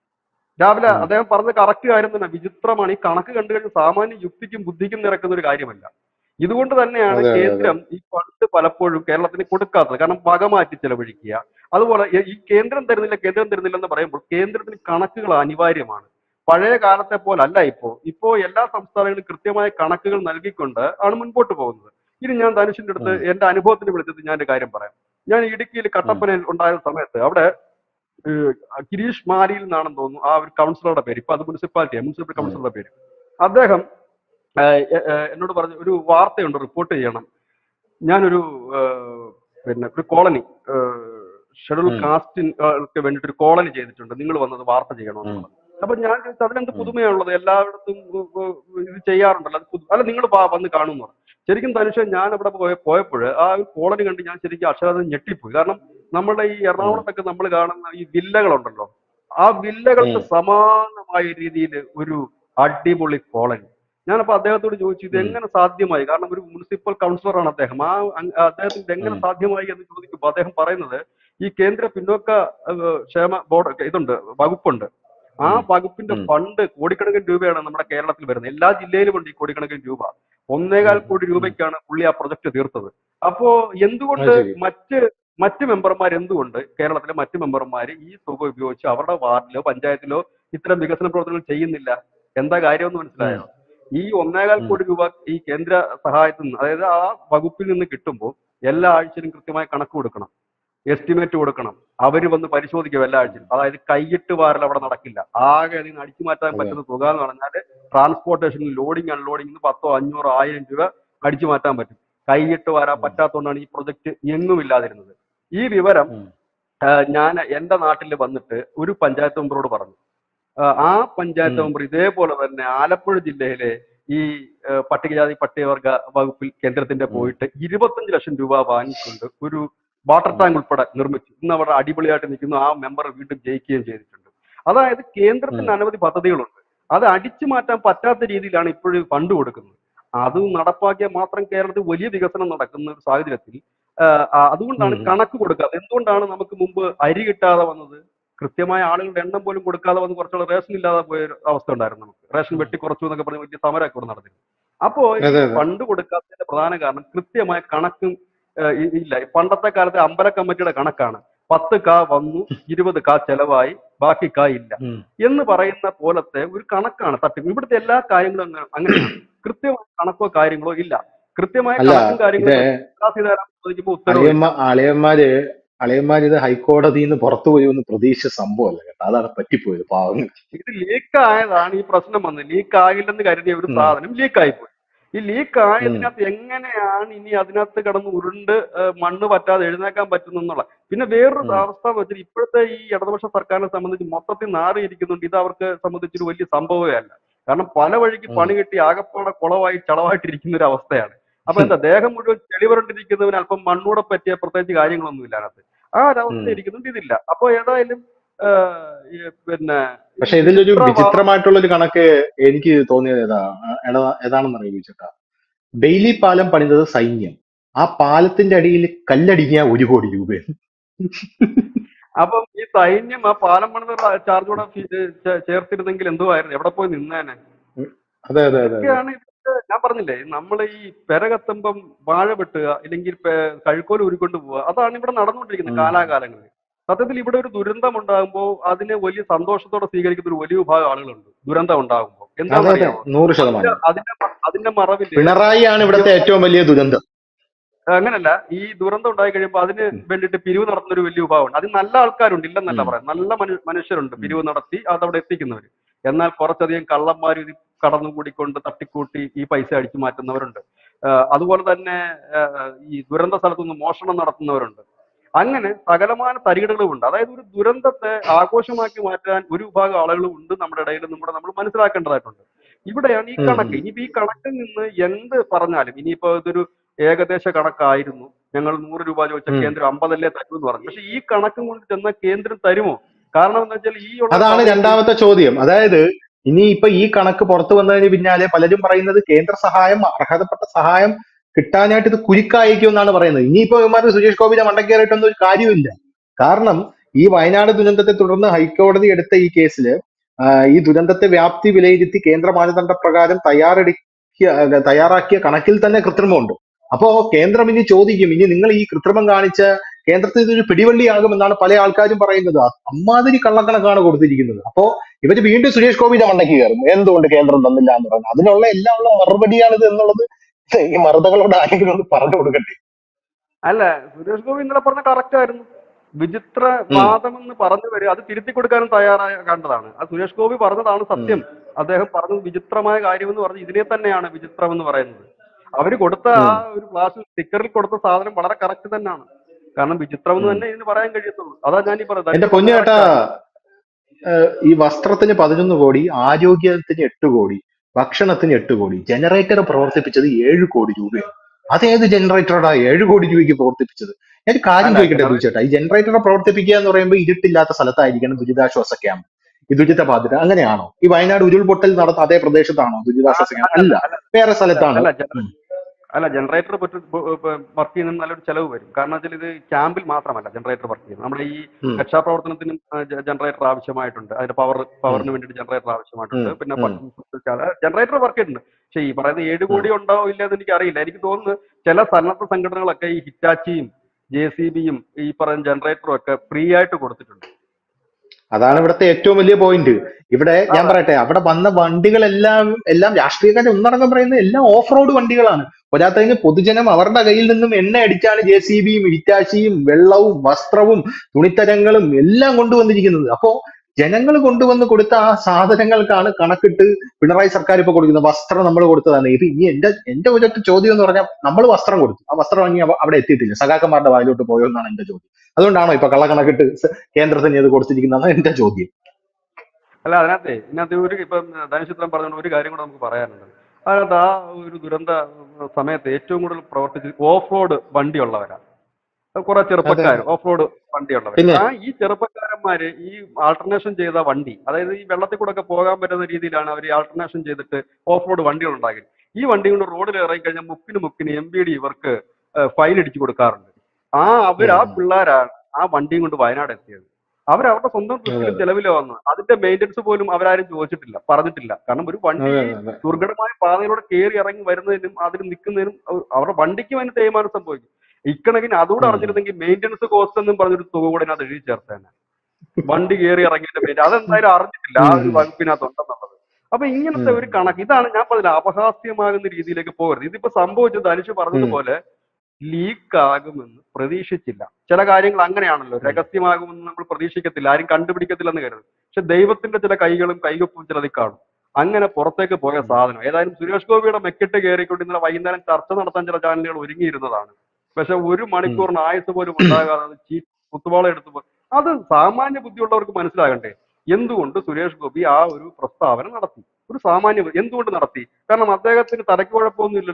രാവിലെ ഉം. അദ്ദേഹം പറഞ്ഞ കറക്റ്റ് കാര്യം തന്നെ വിചിത്രമാണ് ഈ കണക്ക് കണ്ടു കഴിഞ്ഞാൽ സാമാന്യ യുക്തിക്കും ബുദ്ധിക്കും നിരക്കുന്ന ഒരു കാര്യമല്ല ഇതുകൊണ്ട് തന്നെയാണ് അതെ, അതെ, അതെ. കേന്ദ്രം ഈ ഫണ്ട് പലപ്പോഴും കേരളത്തിന് കൊടുക്കാത്തത് കാരണം വക മാറ്റി ചെലവഴിക്കുക അതുപോലെ ഈ- ഈ കേന്ദ്രം തരുന്നില്ല കേന്ദ്രം തരുന്നില്ല എന്ന് പറയുമ്പോൾ കേന്ദ്രത്തിന് കണക്കുകൾ അനിവാര്യമാണ് പഴയ കാലത്തെ പോലെ അല്ല ഇപ്പോ ഇപ്പോ എല്ലാ സംസ്ഥാനങ്ങളും കൃത്യമായ കണക്കുകൾ നൽകിക്കൊണ്ട് ആണ് മുൻപോട്ട് പോകുന്നത് ഇനി ഞാൻ ധനുഷിന്റെ അടുത്ത് ഉം. എന്റെ അനുഭവത്തിന് വിളിച്ചിട്ട് ഞാൻ ഒരു കാര്യം പറയാം ഞാൻ ഇടുക്കിയിൽ കട്ടപ്പനയിൽ ഉണ്ടായ സമയത്ത് അവിടെ ഏഹ്, ഗിരീഷ് മാരിയിൽ നിന്നാണെന്ന് തോന്നുന്നു ആ ഒരു കൗൺസിലറുടെ പേര് ഇപ്പൊ അത് മുനിസിപ്പാലിറ്റിയാണ് മുനിസിപ്പൽ കൗൺസിലറുടെ പേര് അദ്ദേഹം ഏഹ്, എ- ഏഹ്, എന്നോട് പറഞ്ഞു ഒരു വാർത്തയുണ്ട് റിപ്പോർട്ട് ചെയ്യണം ഞാനൊരു ഏഹ്, പിന്നെ ഒരു കോളനി ഷെഡ്യൂൾ ഉം. കാസ്റ്റിന് വേണ്ടിയിട്ട് ഒരു കോളനി ചെയ്തിട്ടുണ്ട് നിങ്ങൾ വന്നത് വാർത്ത ചെയ്യണമെന്ന് ഉം. പറഞ്ഞു അപ്പൊ ഞാൻ ചോദിച്ചു അതിലെന്ത് ഉം. പുതുമയുള്ളത് എല്ലായിടത്തും ഉ- ഉ- ഇത് ചെയ്യാറുണ്ടല്ലോ അത് പുതു- അല്ല നിങ്ങൾ വന്ന് കാണുന്നു പറഞ്ഞു. ശരിക്കും തനുഷ ഞാൻ അവിടെ പോയ പോയപ്പോൾ ആ ഒരു കോളനി കണ്ട് ഞാൻ ശരിക്കും അക്ഷരാധം ഞെട്ടിപ്പോയി കാരണം നമ്മുടെ ഈ എറണാകുളത്തൊക്കെ നമ്മൾ കാണുന്ന ഈ വില്ലകളുണ്ടല്ലോ ആ വില്ലകൾക്ക് ഉം. സമാനമായ രീതിയിൽ ഒരു അടിപൊളി കോളനി ഞാനപ്പോ അദ്ദേഹത്തോട് ചോദിച്ചു ഇത് ഉം. എങ്ങനെ സാധ്യമായി കാരണം ഒരു മുനിസിപ്പൽ കൗൺസിലറാണ് അദ്ദേഹം ആ അങ് അദ്ദേഹത്തിന് ഇത് എങ്ങനെ ഉം. സാധ്യമായി എന്ന് ചോദിക്കുമ്പോൾ അദ്ദേഹം പറയുന്നത് ഈ കേന്ദ്ര പിന്നോക്ക ഏഹ്, ക്ഷേമ ബോർഡ് ഇതുണ്ട് വകുപ്പുണ്ട് ആ ഉം. വകുപ്പിന്റെ ഉം. ഫണ്ട് കോടിക്കണക്കിന് രൂപയാണ് നമ്മുടെ കേരളത്തിൽ വരുന്നത് എല്ലാ ജില്ലയിലും ഉണ്ട് ഈ കോടിക്കണക്കിന് രൂപ ഒന്നേകാൽ ഉം. കോടി ഉം. രൂപയ്ക്കാണ് പുള്ളി ആ പ്രൊജക്ട് തീർത്തത് അപ്പോ എന്തുകൊണ്ട് അത് ശരി. മറ്റ് മറ്റ് മെമ്പർമാർ എന്തുകൊണ്ട് കേരളത്തിലെ മറ്റ് മെമ്പർമാർ ഈ തുക ഉപയോഗിച്ച് അവരുടെ വാർഡിലോ പഞ്ചായത്തിലോ ഇത്തരം വികസന പ്രവർത്തനങ്ങൾ ചെയ്യുന്നില്ല എന്താ കാര്യമെന്ന് മനസ്സിലായോ ഈ ഒന്നേകാൽ ഉം. കോടി രൂപ ഈ കേന്ദ്ര സഹായത്തിൽ നിന്ന് അതായത് ആ വകുപ്പിൽ നിന്ന് കിട്ടുമ്പോൾ എല്ലാ ആഴ്ചയിലും കൃത്യമായ കണക്ക് കൊടുക്കണം എസ്റ്റിമേറ്റ് കൊടുക്കണം അവർ വന്ന് പരിശോധിക്കും എല്ലാ ആഴ്ചയും അതായത് കൈയിട്ട് വാരൽ അവിടെ നടക്കില്ല ആകെ അതിൽ നിന്ന് അടിച്ചു മാറ്റാൻ അതെ. പറ്റുന്ന തുക എന്ന് പറഞ്ഞാൽ ട്രാൻസ്പോർട്ടേഷനിൽ ലോഡിങ് അൺലോഡിംഗ് പത്തോ അഞ്ഞൂറോ ആയിരം രൂപ അടിച്ചു മാറ്റാൻ പറ്റും കൈയിട്ട് വാരാൻ ഉം. പറ്റാത്തതുകൊണ്ടാണ് ഈ പ്രൊജക്ട് എങ്ങും ഇല്ലാതിരുന്നത് ഈ വിവരം ഉം. ഞാൻ എന്റെ നാട്ടിൽ വന്നിട്ട് ഒരു പഞ്ചായത്ത് മെമ്പറോട് പറഞ്ഞു ആ, ആ പഞ്ചായത്ത് ഉം. മെമ്പർ ഇതേപോലെ തന്നെ ആലപ്പുഴ ജില്ലയിലെ ഈ ആ, പട്ടികജാതി പട്ടികവർഗ വകുപ്പിൽ കേന്ദ്രത്തിന്റെ ഉം. പോയിട്ട് ഇരുപത്തഞ്ച് ലക്ഷം രൂപ വാങ്ങിക്കൊണ്ട് ഒരു വാട്ടർ ടാങ്ക് ഉൾപ്പെടെ നിർമ്മിച്ചു ഇന്ന് അവിടെ അടിപൊളിയായിട്ട് നിൽക്കുന്നു ആ മെമ്പർ വീണ്ടും ജയിക്കുകയും ചെയ്തിട്ടുണ്ട് അതായത് കേന്ദ്രത്തിന് ഉം. അനവധി പദ്ധതികളുണ്ട് അത് അടിച്ചു മാറ്റാൻ പറ്റാത്ത രീതിയിലാണ് ഇപ്പോഴും ഫണ്ട് കൊടുക്കുന്നത് അത് നടപ്പാക്കിയാൽ മാത്രം കേരളത്തിൽ വലിയ വികസനം നടക്കുന്ന ഒരു സാഹചര്യത്തിൽ ആ, ആ, അതുകൊണ്ടാണ് ഉം. കണക്ക് കൊടുക്കാതെ എന്തുകൊണ്ടാണ് നമുക്ക് മുമ്പ് അരി കിട്ടാതെ വന്നത് കൃത്യമായ ആളുകളുടെ എണ്ണം പോലും കൊടുക്കാതെ വന്ന് കുറച്ചുകൂടെ റേഷൻ ഇല്ലാതെ പോയ ഒരു അവസ്ഥ ഉണ്ടായിരുന്നു നമുക്ക് റേഷൻ വെട്ടി കുറച്ചു എന്നൊക്കെ പറഞ്ഞ് വലിയ സമരമൊക്കെ ഇവിടെ നടന്നിരുന്നു അപ്പോ ഈ അതെ, അതെ. ഫണ്ട് കൊടുക്കാത്തതിന്റെ പ്രധാന കാരണം കൃത്യമായ കണക്കും ഏഹ്, ഇ- ഇല്ല പണ്ടത്തെ കാലത്തെ അമ്പല കമ്മിറ്റിയുടെ കണക്കാണ് പത്ത് കാ വന്നു ഇരുപത് കാ ചെലവായി ബാക്കി കാ ഇല്ല ഉം. എന്ന് പറയുന്ന പോലത്തെ ഒരു കണക്കാണ് തട്ടിപ്പ് ഇവിടുത്തെ എല്ലാ കാര്യങ്ങളും അങ്ങനെ അങ്ങനെയാണ് കൃത്യമായ കണക്കോ കാര്യങ്ങളോ ഇല്ല കൃത്യമായ അല്ല, കണക്കും കാര്യങ്ങളും ഇത് നിർമ്മലാ സീതാരാമൻ ചോദിക്കുമ്പോൾ ഉത്തരവ് അളിയമ്മ അളിയന്മാര് അളിയന്മാര് ഇത് ഹൈക്കോടതിയിൽ നിന്ന് പുറത്തു വരുമെന്ന് പ്രതീക്ഷിച്ച സംഭവമല്ല കേട്ടോ അതാണ് പറ്റിപ്പോയത് പാവങ്ങൾ ഇത് ലീക്ക് ആയതാണ് ഈ പ്രശ്നം വന്നത് ലീക്ക് ആകില്ലെന്ന് കരുതിയ ഒരു ഉം. സാധനം ലീക്ക് ആയിപ്പോയി ഈ ലീക്ക് ആയതിനകത്ത് എങ്ങനെയാണ് ഇനി അതിനകത്ത് കിടന്ന് ഉരുണ്ട് ഏഹ്, മണ്ണ് പറ്റാതെ എഴുന്നേക്കാൻ പറ്റുന്നുള്ള പിന്നെ വേറൊരു ഉം. അവസ്ഥ എന്ന് വെച്ചാൽ ഇപ്പോഴത്തെ ഈ ഇടതുപക്ഷ സർക്കാരിനെ സംബന്ധിച്ച് മൊത്തത്തിൽ നാറിയിരിക്കുന്നുണ്ട് ഇത് അവർക്ക് സംബന്ധിച്ചൊരു വലിയ സംഭവമേ അല്ല കാരണം പല വഴിക്ക് ഉം. പണി കിട്ടി ആകപ്പാടെ കുളവായി ചളവായിട്ടിരിക്കുന്ന ഒരു അവസ്ഥയാണ് അപ്പൊ എന്താ ദേഹം മുഴുവൻ ചെളിവരണ്ടിരിക്കുന്നവന് അല്പം മണ്ണൂടെ പറ്റിയ പ്രത്യേകിച്ച് കാര്യങ്ങളൊന്നും ഇല്ല അതിനകത്ത് ആ ഉം. ഒരവസ്ഥയിരിക്കുന്നുണ്ട് ഇതില്ല അപ്പൊ ഏതായാലും ആ, ഈ പിന്നെ ഈ പക്ഷെ ഇതിലൊരു വിചിത്രവാദം വിചിത്രമായിട്ടുള്ള ഒരു കണക്ക് എനിക്ക് തോന്നിയത് ഏതാ ഏതാ- ഏതാണെന്ന് അറിയോ ചോദിച്ചിട്ടാ ബെയിലി പാലം പണിതത് സൈന്യം ആ പാലത്തിന്റെ അടിയിൽ കല്ലടിഞ്ഞ ഒരു കോടി രൂപയാണ് അപ്പം ഈ സൈന്യം ആ പാലം പണിത ചാർജ് കൂടെ ഫി- ചേ- ചേർത്തിരുന്നെങ്കിൽ എന്തുവായിരുന്നു എവിടെ പോയി നിന്നേനെ അതെ അതെ അതെ അതെ ഇതൊക്കെയാണ് ഇതിന്റെ ഞാൻ പറഞ്ഞില്ലേ നമ്മൾ ഈ പെര കത്തുമ്പം വാഴ വെട്ടുക ഇല്ലെങ്കിൽ പെ- കഴുക്കോൽ ഉരുക്കൊണ്ട് പോവുക അതാണ് ഇവിടെ നടന്നുകൊണ്ടിരിക്കുന്നത് ഉം. കാലാകാലങ്ങളിൽ സത്യത്തിൽ ഇവിടെ ഒരു ദുരന്തം ഉണ്ടാകുമ്പോൾ അതിനെ വലിയ സന്തോഷത്തോടെ സ്വീകരിക്കുന്ന ഒരു വലിയ വിഭാഗം ആളുകളുണ്ട് ദുരന്തം ഉണ്ടാകുമ്പോൾ അതെ അതെ എന്താണെന്നറിയാമോ നൂറ് അതിന്റെ ശതമാനം അതിന്റെ മ- അതിന്റെ മറവില് പിണറായിയാണ് ഇവിടുത്തെ ഏറ്റവും വലിയ ദുരന്തം അങ്ങനല്ല ഈ ദുരന്തം ഉണ്ടായി കഴിയുമ്പോൾ അതിന് വേണ്ടിയിട്ട് പിരിവ് നടത്തുന്ന ഒരു വലിയ വിഭാഗമുണ്ട് അത് നല്ല ആൾക്കാരുണ്ട് ഇല്ലെന്നല്ല ഉം. പറയാം നല്ല മനു- മനുഷ്യരുണ്ട് ഉം. പിരിവ് നടത്തി അത് അവിടെ എത്തിക്കുന്നവർ എന്നാൽ കുറച്ചധികം കള്ളന്മാർ ഇത് കടന്നുകൂടിക്കൊണ്ട് തട്ടിക്കൂട്ടി ഈ പൈസ അടിച്ചു മാറ്റുന്നവരുണ്ട് ആ, അതുപോലെ തന്നെ ആ, ഈ ദുരന്ത സ്ഥലത്തുനിന്ന് മോഷണം നടത്തുന്നവരുണ്ട് അങ്ങനെ സകലമാന തരികിടകളുമുണ്ട് അതായത് ഒരു ദുരന്തത്തെ ആഘോഷമാക്കി മാറ്റാൻ ഒരു വിഭാഗം ആളുകളും ഉണ്ട് നമ്മുടെ ഇടയിൽ നിന്നും കൂടെ നമ്മൾ മനസ്സിലാക്കേണ്ടതായിട്ടുണ്ട് ഇവിടെയാണ് ഈ ഉം. കണക്ക് ഇനിയിപ്പോ ഈ കണക്കിൽ നിന്ന് എന്ത് പറഞ്ഞാലും ഇനിയിപ്പോ ഇതൊരു ഏകദേശ കണക്കായിരുന്നു ഞങ്ങൾ നൂറ് രൂപ ചോദിച്ച ഉം. കേന്ദ്രം അമ്പതല്ലേ തരൂ എന്ന് പറഞ്ഞു പക്ഷെ ഈ കണക്കും കൊണ്ട് ചെന്ന കേന്ദ്രം തരുമോ കാരണം എന്താ വെച്ചാൽ ഈ ഉള്ള അതാണ് സമയത്ത് രണ്ടാമത്തെ ചോദ്യം അതായത് ഇനി ഇപ്പൊ ഈ കണക്ക് പുറത്തു വന്നതിന് പിന്നാലെ പലരും പറയുന്നത് കേന്ദ്ര സഹായം അർഹതപ്പെട്ട സഹായം കിട്ടാനായിട്ട് ഇത് കുരുക്കായിരിക്കും എന്നാണ് പറയുന്നത് ഇനിയിപ്പോ ഇവന്മാര് സുരേഷ് ഗോപിയുടെ മണ്ടക്കേറിയിട്ടൊന്നും ഒരു കാര്യമില്ല കാരണം ഈ വയനാട് ദുരന്തത്തെ തുടർന്ന് ഹൈക്കോടതി എടുത്ത ഈ കേസില് ആ, ഈ ദുരന്തത്തെ വ്യാപ്തി വിലയിരുത്തി കേന്ദ്ര മാനദണ്ഡ പ്രകാരം തയ്യാറെടുക്കിയ ആ, തയ്യാറാക്കിയ കണക്കിൽ തന്നെ കൃത്രിമമുണ്ട് അപ്പോ കേന്ദ്രം ഇനി ചോദിക്കും ഇനി നിങ്ങൾ ഈ കൃത്രിമം കാണിച്ച കേന്ദ്രത്തിൽ ഇതൊരു പിടിവള്ളിയാകുമെന്നാണ് പല ആൾക്കാരും പറയുന്നത് അമ്മാതിരി കള്ളക്കണക്കാണ് കൊടുത്തിരിക്കുന്നത് അപ്പോ ഇവര് വീണ്ടും സുരേഷ് ഗോപിയുടെ മണ്ടയ്ക്ക് കയറും എന്തുകൊണ്ട് കേന്ദ്രം തന്നില്ല എന്ന് പറയുന്നത് അതിനുള്ള എല്ലാം ഉള്ള മറുപടിയാണിത് എന്നുള്ളത് ഈ മറുതകളോട് ആരെങ്കിലും ഒന്ന് പറഞ്ഞു കൊടുക്കട്ടെ അല്ല സുരേഷ് ഗോപി ഇന്നലെ പറഞ്ഞ കറക്റ്റ് ആയിരുന്നു വിചിത്ര വാദം എന്ന് പറഞ്ഞു വരിക അത് തിരുത്തി കൊടുക്കാനും തയ്യാറായ കണ്ടതാണ് അത് സുരേഷ് ഗോപി പറഞ്ഞതാണ് സത്യം അദ്ദേഹം പറഞ്ഞത് വിചിത്രമായ കാര്യം എന്ന് പറഞ്ഞ് ഇതിനെ തന്നെയാണ് വിചിത്രം എന്ന് പറയുന്നത് അവര് കൊടുത്ത ആ ഒരു ഗ്ലാസ് സ്റ്റിക്കറിൽ കൊടുത്ത സാധനം വളരെ കറക്റ്റ് തന്നെയാണ് കാരണം വിചിത്രം എന്ന് ഉം. തന്നെ ഇതിന് പറയാൻ കഴിയത്തുള്ളൂ അതാ ഞാൻ ഈ പറയുന്നത് എന്റെ പൊന്നു ചേട്ടാ ഏഹ് ഈ വസ്ത്രത്തിന് പതിനൊന്ന് കോടി ആരോഗ്യത്തിന് എട്ട് കോടി ഭക്ഷണത്തിന് എട്ട് കോടി ജനറേറ്റർ പ്രവർത്തിപ്പിച്ചത് ഏഴ് കോടി രൂപയാണ് അതേത് ജനറേറ്ററാ ഏഴ് കോടി രൂപയ്ക്ക് പ്രവർത്തിപ്പിച്ചത് ഞാൻ ഒരു കാര്യം അല്ല, ചോദിക്കട്ടെ generator- ചേട്ടാ ഈ ജനറേറ്റർ പ്രവർത്തിപ്പിക്കുക എന്ന് പറയുമ്പോൾ ഇരുട്ടില്ലാത്ത സ്ഥലത്തായിരിക്കണം ദുരിതാശ്വാസ ക്യാമ്പ് ഈ ദുരിത ബാധിത അങ്ങനെയാണോ ഈ വയനാട് ഉരുൾപൊട്ടൽ നടന്ന അതേ പ്രദേശത്താണോ ദുരിതാശ്വാസ ക്യാമ്പ് അല്ല വേറെ സ്ഥലത്താണ് അല്ല ജന- അല്ല ജനറേറ്റർ വർക്ക് ചെയ്യുന്നതിന് നല്ലൊരു ചെലവ് വരും കാരണം വെച്ചാൽ ഇത് ക്യാമ്പിൽ മാത്രമല്ല ജനറേറ്റർ വർക്ക് ചെയ്യുന്നത് നമ്മുടെ ഈ ഉം. രക്ഷാപ്രവർത്തനത്തിനും ജനറേറ്റർ ആവശ്യമായിട്ടുണ്ട് അതിന്റെ പവർ പവറിന് വേണ്ടിയിട്ട് ജനറേറ്റർ ആവശ്യമായിട്ടുണ്ട് ഉം. പിന്നെ ഉം. ജനറേറ്റർ വർക്ക് ചെയ്യുന്നുണ്ട് പക്ഷേ ഈ പറയുന്ന ഏഴ് കോടി ഉണ്ടോ ഇല്ല എന്ന് എനിക്ക് അറിയില്ല എനിക്ക് തോന്നുന്നു ചില സന്നദ്ധ സംഘടനകളൊക്കെ ഈ ഹിറ്റാച്ചിയും ജെ സി ബിയും ഈ പറയുന്ന ജനറേറ്ററും ഒക്കെ ഫ്രീ ആയിട്ട് കൊടുത്തിട്ടുണ്ട് അതാണ് ഇവിടുത്തെ ഏറ്റവും വലിയ പോയിന്റ് ഇവിടെ ഞാൻ പറയട്ടെ അവിടെ വന്ന വണ്ടികളെല്ലാം എല്ലാം രാഷ്ട്രീയക്കാരെ ഒന്നടങ്കം പറയുന്നത് എല്ലാം ഓഫ് റോഡ് വണ്ടികളാണ് പോരാത്തതിന് പൊതുജനം അവരുടെ കയ്യിൽ നിന്നും എണ്ണ അടിച്ചാണ് ജെ സി ബിയും ഇറ്റാച്ചിയും വെള്ളവും വസ്ത്രവും തുണിത്തരങ്ങളും എല്ലാം കൊണ്ടുവന്നിരിക്കുന്നത് അപ്പോ ജനങ്ങൾ കൊണ്ടുവന്ന് കൊടുത്ത ആ സാധനങ്ങൾക്കാണ് കണക്കിട്ട് പിണറായി സർക്കാർ ഇപ്പൊ കൊടുക്കുന്നത് വസ്ത്രം നമ്മൾ കൊടുത്തതാണ് ഇത് ഇനി എന്റെ എന്റെ ഒരൊറ്റ ചോദ്യം എന്ന് പറഞ്ഞാൽ നമ്മൾ വസ്ത്രം കൊടുത്തു ആ വസ്ത്രം വാങ്ങി അവ- അവിടെ എത്തിയിട്ടില്ല സഖാക്കന്മാരുടെ വായിലോട്ട് പോയോ എന്നാണ് എന്റെ ചോദ്യം അതുകൊണ്ടാണോ ഇപ്പൊ കള്ളക്കണക്കിട്ട് സ- കേന്ദ്രത്തിന് ഇത് കൊടുത്തിരിക്കുന്നതാണ് എന്റെ ചോദ്യം അല്ല അതിനകത്തെ ഇതിനകത്ത് ഒരു ഇപ്പം ധനചിത്രം പറഞ്ഞുകൊണ്ട് ഒരു കാര്യം കൂടെ നമുക്ക് പറയാനുണ്ട് അതിനകത്ത് ആ ഒരു ദുരന്ത സമയത്ത് ഏറ്റവും കൂടുതൽ പ്രവർത്തിച്ചത് ഓഫ് റോഡ് വണ്ടിയുള്ളവരാ കുറെ ചെറുപ്പക്കാർ ഓഫ് റോഡ് വണ്ടിയുള്ളവർ പിന്നെ? ആ ഈ ചെറുപ്പക്കാരന്മാര് ഈ ആൾട്ടർനേഷൻ ചെയ്ത വണ്ടി അതായത് ഈ വെള്ളത്തിൽ കൂടെ ഒക്കെ പോകാൻ പറ്റുന്ന രീതിയിലാണ് അവർ ആൾട്ടർനേഷൻ ചെയ്തിട്ട് ഓഫ് റോഡ് വണ്ടികൾ ഉണ്ടാക്കി ഈ വണ്ടി കൊണ്ട് റോഡിൽ ഇറങ്ങി കഴിഞ്ഞാൽ മുക്കിന് മുക്കിന് എം ബി ഡി ഇവർക്ക് ഫൈൻ അടിച്ചു കൊടുക്കാറുണ്ട് ആ അവർ ആ ഉം. പിള്ളേരാണ് ആ വണ്ടിയും കൊണ്ട് വയനാട് എത്തിയത് അവർ അവരുടെ സ്വന്തം റിസ്കിലും ചെലവിലോ വന്നു അതിന്റെ മെയിൻ്റെനൻസ് പോലും അവരാരും ചോദിച്ചിട്ടില്ല പറഞ്ഞിട്ടില്ല കാരണം ഒരു വണ്ടി അതെ, അതെ. ദുർഘടമായ പാതയിലൂടെ കയറി ഇറങ്ങി വരുന്നതിനും അതിൽ നിൽക്കുന്നതിനും അവ- അവരുടെ വണ്ടിക്കും അതിന് തേയ്മാനം സംഭവിക്കും ഇക്കണക്കിന് അതുകൂടെ ഉം. അറിഞ്ഞിരുന്നെങ്കിൽ മെയിൻ്റെനൻസ് കോസ്റ്റ് എന്നും പറഞ്ഞൊരു തുക കൂടെ അതിനകത്ത് എഴുതി ചേർത്തേനെ വണ്ടി കയറി ഇറങ്ങിയതിന്റെ മെയിൻ അതെന്തായാലും അറിഞ്ഞിട്ടില്ല ആ ഒരു ഉം. വകുപ്പിനകത്ത് ഉണ്ടെന്നുള്ളത് അപ്പൊ ഇങ്ങനത്തെ ഒരു കണക്ക് ഇതാണ് ഞാൻ പറഞ്ഞില്ല അപഹാസ്യമാകുന്ന രീതിയിലേക്ക് പോകരുത് ഇതിപ്പോ സംഭവിച്ചത് ധനുഷ് പറഞ്ഞതുപോലെ ലീക്ക് ആകുമെന്ന് പ്രതീക്ഷിച്ചില്ല ചില കാര്യങ്ങൾ അങ്ങനെയാണല്ലോ രഹസ്യമാകുമെന്ന് നമ്മൾ പ്രതീക്ഷിക്കത്തില്ല ആരും കണ്ടുപിടിക്കത്തില്ലെന്ന് കരുതും പക്ഷെ ദൈവത്തിന്റെ ചില കൈകളും കൈകൊപ്പും ചിലതിൽ കാണും അങ്ങനെ പുറത്തേക്ക് പോയ സാധനം ഏതായാലും സുരേഷ് ഗോപിയുടെ മെക്കിട്ട് കയറിക്കൊണ്ട് ഇന്നലെ വൈകുന്നേരം ചർച്ച നടത്താൻ ചില ചാനലുകൾ ഒരുങ്ങിയിരുന്നതാണ് പക്ഷെ ഒരു മണിക്കൂറിന് ആയുസ് പോലും ഉണ്ടാകാതെ അത് ചീ കുത്തുവാള എടുത്തു പോയി അത് സാമാന്യ ബുദ്ധിയുള്ളവർക്ക് മനസ്സിലാകണ്ടേ എന്തുകൊണ്ട് സുരേഷ് ഗോപി ആ ഒരു പ്രസ്താവന നടത്തി ഒരു സാമാന്യ ബുദ്ധി- എന്തുകൊണ്ട് നടത്തി കാരണം അദ്ദേഹത്തിന് തലയ്ക്ക് കുഴപ്പമൊന്നും ഇല്ലല്ലോ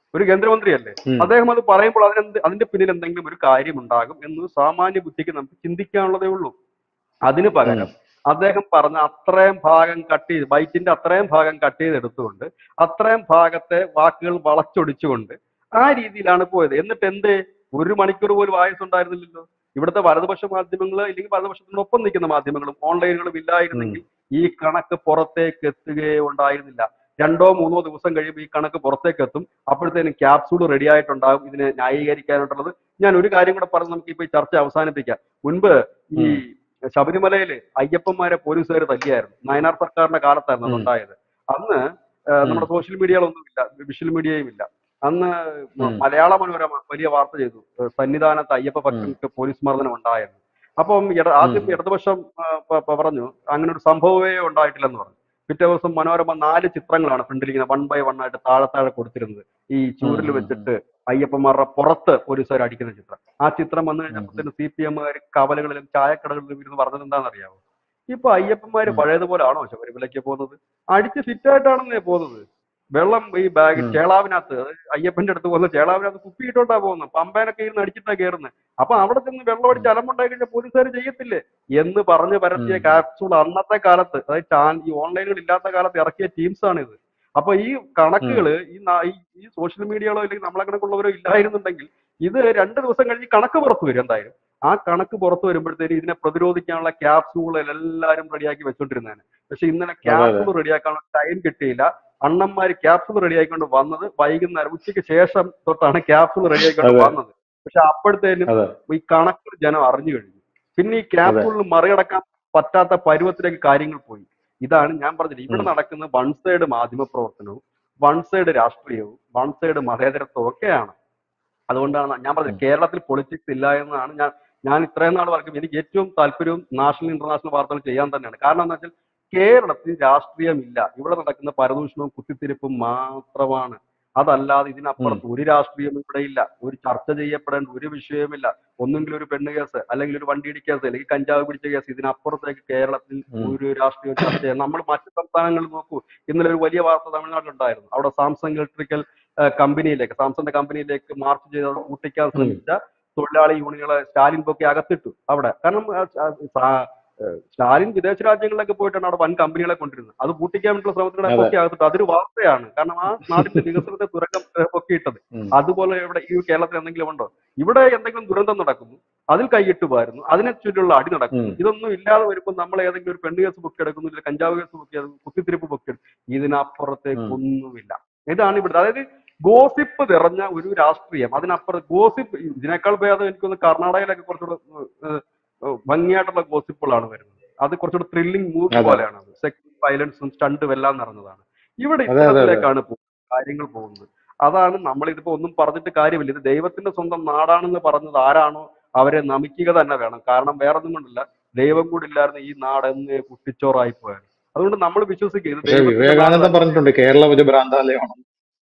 ഒരു കേന്ദ്രമന്ത്രിയല്ലേ ഉം. അദ്ദേഹം അത് പറയുമ്പോൾ അതിനെന്ത് അതിന്റെ പിന്നിൽ എന്തെങ്കിലും ഒരു കാര്യം ഉണ്ടാകും എന്ന് സാമാന്യ ബുദ്ധിക്ക് നമുക്ക് ചിന്തിക്കാനുള്ളതേ ഉള്ളൂ അതിന് പകരം അദ്ദേഹം പറഞ്ഞ അത്രയും ഭാഗം കട്ട് ചെയ്ത് ബൈറ്റിന്റെ അത്രയും ഭാഗം കട്ട് ചെയ്തെടുത്തുകൊണ്ട് അത്രയും ഭാഗത്തെ വാക്കുകൾ വളച്ചൊടിച്ചുകൊണ്ട് ആ രീതിയിലാണ് പോയത് എന്നിട്ട് എന്തേ ഒരു മണിക്കൂർ പോലും ആയുസ് ഉണ്ടായിരുന്നില്ലല്ലോ ഇവിടുത്തെ വലതുപക്ഷ മാധ്യമങ്ങൾ അല്ലെങ്കിൽ വലതുപക്ഷത്തിനൊപ്പം നിൽക്കുന്ന മാധ്യമങ്ങളും ഓൺലൈനുകളും ഇല്ലായിരുന്നെങ്കിൽ ഈ കണക്ക് പുറത്തേക്ക് എത്തുകയേ ഉണ്ടായിരുന്നില്ല രണ്ടോ മൂന്നോ ദിവസം കഴിയുമ്പോൾ ഈ കണക്ക് പുറത്തേക്ക് എത്തും അപ്പോഴത്തേനും ക്യാപ്സൂൾ റെഡി ആയിട്ടുണ്ടാകും ഇതിനെ ന്യായീകരിക്കാനായിട്ടുള്ളത് ഞാൻ ഒരു കാര്യം കൂടെ പറഞ്ഞ് നമുക്ക് ഇപ്പൊ ഈ ചർച്ച അവസാനിപ്പിക്കാം മുൻപ് ഈ ശബരിമലയില് അയ്യപ്പന്മാരെ പോലീസുകാർ തല്ലിയായിരുന്നു നയനാർ സർക്കാരിന്റെ കാലത്തായിരുന്നു ഉം. അതുണ്ടായത് അന്ന് ആ, നമ്മുടെ സോഷ്യൽ മീഡിയകളൊന്നും ഇല്ല വിഷ്വൽ മീഡിയയും ഇല്ല അന്ന് ഉം. മലയാള മനോരമ വലിയ വാർത്ത ചെയ്തു ഏഹ് സന്നിധാനത്ത് അയ്യപ്പ ഭക്തർക്ക് പോലീസ് മർദ്ദനം ഉണ്ടായെന്ന് അപ്പം ഇട- ആദ്യം ഉം. ഇടതുപക്ഷം ആ, പ- പ- പറഞ്ഞു അങ്ങനെ ഒരു സംഭവമേ ഉണ്ടായിട്ടില്ലെന്ന് പറഞ്ഞു പിറ്റേ ദിവസം മനോരമ നാല് ചിത്രങ്ങളാണ് ഫ്രണ്ടിലിരിക്കുന്ന വൺ ബൈ വൺ ആയിട്ട് താഴെ താഴെ കൊടുത്തിരുന്നത് ഈ ചൂരിൽ ഉം, ഉം, വെച്ചിട്ട് അയ്യപ്പന്മാരുടെ പുറത്ത് പോലീസുകാർ അടിക്കുന്ന ചിത്രം ആ ചിത്രം വന്നു കഴിഞ്ഞപ്പോഴത്തേന് സി പി എമ്മുകാർ കവലകളിലും ചായക്കടകളിലും ഇരുന്ന് പറഞ്ഞത് എന്താണെന്ന് അറിയാമോ ഇപ്പൊ അയ്യപ്പന്മാര് ഉം. പഴയതുപോലെ ആണോ ശബരിമലയ്ക്ക് പോകുന്നത് അടിച്ച് ഫിറ്റായിട്ടാണെന്നേ പോകുന്നത് വെള്ളം ഈ ബാഗ് ഉം. ചേളാവിനകത്ത് അതായത് അയ്യപ്പന്റെ അടുത്ത് പോകുന്ന ചേളാവിനകത്ത് കുപ്പിയിട്ടോണ്ടാ പോകുന്നത് പമ്പേനൊക്കെ ഇരുന്ന് അടിച്ചിട്ടാ കയറുന്നത് അപ്പൊ അവിടെ ചെന്ന് വെള്ളം അടിച്ച് അലമ്പുണ്ടായി കഴിഞ്ഞാൽ പോലീസുകാർ ചെയ്യത്തില്ലേ എന്ന് പറഞ്ഞ് പരത്തിയ ഉം. ക്യാപ്സൂൾ അന്നത്തെ കാലത്ത് അതായത് ചാൻ- ഈ ഓൺലൈനുകൾ ഇല്ലാത്ത കാലത്ത് ഇറക്കിയ ടീംസ് ആണ് ഇത് അപ്പൊ ഈ കണക്കുകള് ഈ നാ- ഈ- ഈ സോഷ്യൽ മീഡിയകളോ അല്ലെങ്കിൽ നമ്മളെ കണക്കുള്ളവരോ ഇല്ലായിരുന്നുണ്ടെങ്കിൽ ഇത് രണ്ട് ദിവസം കഴിഞ്ഞ് കണക്ക് പുറത്തു വരും എന്തായാലും ആ കണക്ക് പുറത്തു വരുമ്പോഴത്തേക്ക് ഇതിനെ പ്രതിരോധിക്കാനുള്ള ക്യാപ്സൂൾ എല്ലാവരും റെഡിയാക്കി വെച്ചോണ്ടിരുന്നതാണ് പക്ഷെ ഇന്നലെ ക്യാപ്സൂൾ റെഡിയാക്കാനുള്ള ടൈം കിട്ടിയില്ല അണ്ണന്മാര് ക്യാപ്സൂൾ റെഡിയാക്കിക്കൊണ്ട് വന്നത് വൈകുന്നേരം ഉച്ചയ്ക്ക് ശേഷം തൊട്ടാണ് ക്യാപ്സൂൾ റെഡിയാക്കിക്കൊണ്ട് അതെ. വന്നത് പക്ഷെ അപ്പോഴത്തേനും അതെ ഈ കണക്കുകൾ ജനം അറിഞ്ഞു കഴിഞ്ഞു പിന്നെ ഈ ക്യാപ്സൂളിന് മറികടക്കാൻ പറ്റാത്ത പരുവത്തിലേക്ക് കാര്യങ്ങൾ പോയി ഇതാണ് ഞാൻ പറഞ്ഞത് ഇവിടെ ഉം. നടക്കുന്ന വൺ സൈഡ് മാധ്യമ പ്രവർത്തനവും വൺ സൈഡ് രാഷ്ട്രീയവും വൺ സൈഡ് മതേതരത്വവും ഒക്കെയാണ് അതുകൊണ്ടാണ് ഞാൻ പറഞ്ഞത് ഉം. കേരളത്തിൽ പൊളിറ്റിക്സ് ഇല്ല എന്നാണ് ഞാൻ ഞാൻ ഇത്രയും നാൾ വർക്കും എനിക്ക് ഏറ്റവും താല്പര്യവും നാഷണൽ ഇന്റർനാഷണൽ വാർത്തകൾ ചെയ്യാൻ തന്നെയാണ് കാരണം എന്താ വെച്ചാൽ കേരളത്തിൽ രാഷ്ട്രീയമില്ല ഇവിടെ നടക്കുന്ന പരദൂഷണവും കുത്തിത്തിരിപ്പും മാത്രമാണ് അതല്ലാതെ ഇതിനപ്പുറത്ത് ഒരു രാഷ്ട്രീയവും ഇവിടെ ഇല്ല ഒരു ചർച്ച ചെയ്യപ്പെടേണ്ട ഒരു വിഷയവുമില്ല ഒന്നെങ്കിലും ഒരു പെണ്ണ് കേസ് അല്ലെങ്കിൽ ഒരു വണ്ടിയിടി കേസ് അല്ലെങ്കിൽ കഞ്ചാവ് പിടിച്ച കേസ് ഇതിനപ്പുറത്തേക്ക് കേരളത്തിൽ ഉം. ഒരു രാഷ്ട്രീയ ചർച്ച ചെയ്യാം നമ്മൾ മറ്റു സംസ്ഥാനങ്ങളിൽ നോക്കൂ ഇന്നലെ ഒരു വലിയ വാർത്ത തമിഴ്നാട്ടിലുണ്ടായിരുന്നു അവിടെ സാംസങ് ഇലക്ട്രിക്കൽ കമ്പനിയിലേക്ക് സാംസങ്ങിന്റെ കമ്പനിയിലേക്ക് മാർച്ച് ചെയ്ത് അവിടെ കൂട്ടിക്കാൻ ശ്രമിച്ച തൊഴിലാളി യൂണിയനുകളെ സ്റ്റാലിൻ പൊക്കി അകത്തിട്ടു അവിടെ കാരണം ആ, ആ, സാ- ഏഹ് സ്റ്റാലിൻ വിദേശ രാജ്യങ്ങളിലൊക്കെ പോയിട്ടാണ് അവിടെ വൻ കമ്പനികളെ കൊണ്ടിരുന്നത് അത് പൂട്ടിക്കാൻ വേണ്ടിയുള്ള ശ്രമത്തിലൂടെ അതെ. പൊക്കി അകത്തിട്ടു അതൊരു വാർത്തയാണ് കാരണം ആ നാടിന്റെ വികസനത്തെ തുരങ്കം ഏഹ് പൊക്കിയിട്ടത് ഉം. അതുപോലെ ഇവിടെ ഈ കേരളത്തിൽ എന്തെങ്കിലും ഉണ്ടോ ഇവിടെ എന്തെങ്കിലും ദുരന്തം നടക്കുന്നു അതിൽ കൈയിട്ട് പോരുന്നു അതിനെ ചുറ്റിയുള്ള അടി നടക്കുന്നു ഉം. ഇതൊന്നും ഇല്ലാതെ വരുമ്പോൾ നമ്മൾ ഏതെങ്കിലും ഒരു പെണ്ണ് കേസ് ബുക്ക് എടുക്കുന്നു ഇല്ല കഞ്ചാവ് കേസ് ബുക്ക് ചെയ്തു കുത്തിത്തിരിപ്പ് ബുക്ക് എടുക്കും ഇതിനപ്പുറത്തേക്ക് ഉം. ഒന്നുമില്ല ഇതാണ് ഇവിടെ അതായത് ഗോസിപ്പ് നിറഞ്ഞ ഒരു രാഷ്ട്രീയം അതിനപ്പുറം ഗോസിപ്പ് ഇതിനേക്കാൾ ഭേദം എനിക്കൊന്ന് കർണാടകയിലൊക്കെ കുറച്ചുകൂടെ ഏഹ്, ഏഹ്, ഭംഗിയായിട്ടുള്ള ഗോസിപ്പുകളാണ് വരുന്നത് അത് കുറച്ചുകൂടെ ത്രില്ലിംഗ് മൂവി അതെ. പോലെയാണ് സെക്സ് വയലൻസും സ്റ്റണ്ടും എല്ലാം നിറഞ്ഞതാണ് ഇവിടെ അതെ, അതെ, അതെ. ഇത്തരത്തിലേക്കാണ് പോ- കാര്യങ്ങൾ പോകുന്നത് അതാണ് നമ്മൾ ഇതിപ്പോ ഒന്നും പറഞ്ഞിട്ട് കാര്യമില്ല ഇത് ദൈവത്തിന്റെ സ്വന്തം നാടാണെന്ന് പറഞ്ഞത് ആരാണോ അവരെ നമിക്കുക തന്നെ വേണം കാരണം വേറൊന്നും കൊണ്ടില്ല ദൈവം കൂടി ഇല്ലായിരുന്നു ഈ നാട് എന്ന് കുട്ടിച്ചോറായി പോയത് അതുകൊണ്ട് നമ്മൾ വിശ്വസിക്കുക ഇത് പക്ഷേ ദൈവത്തിന്റെ വിവേകാനന്ദൻ നാടാണ്. പറഞ്ഞിട്ടുണ്ട് കേരളം ഒരു ഭ്രാന്താലയമാണ്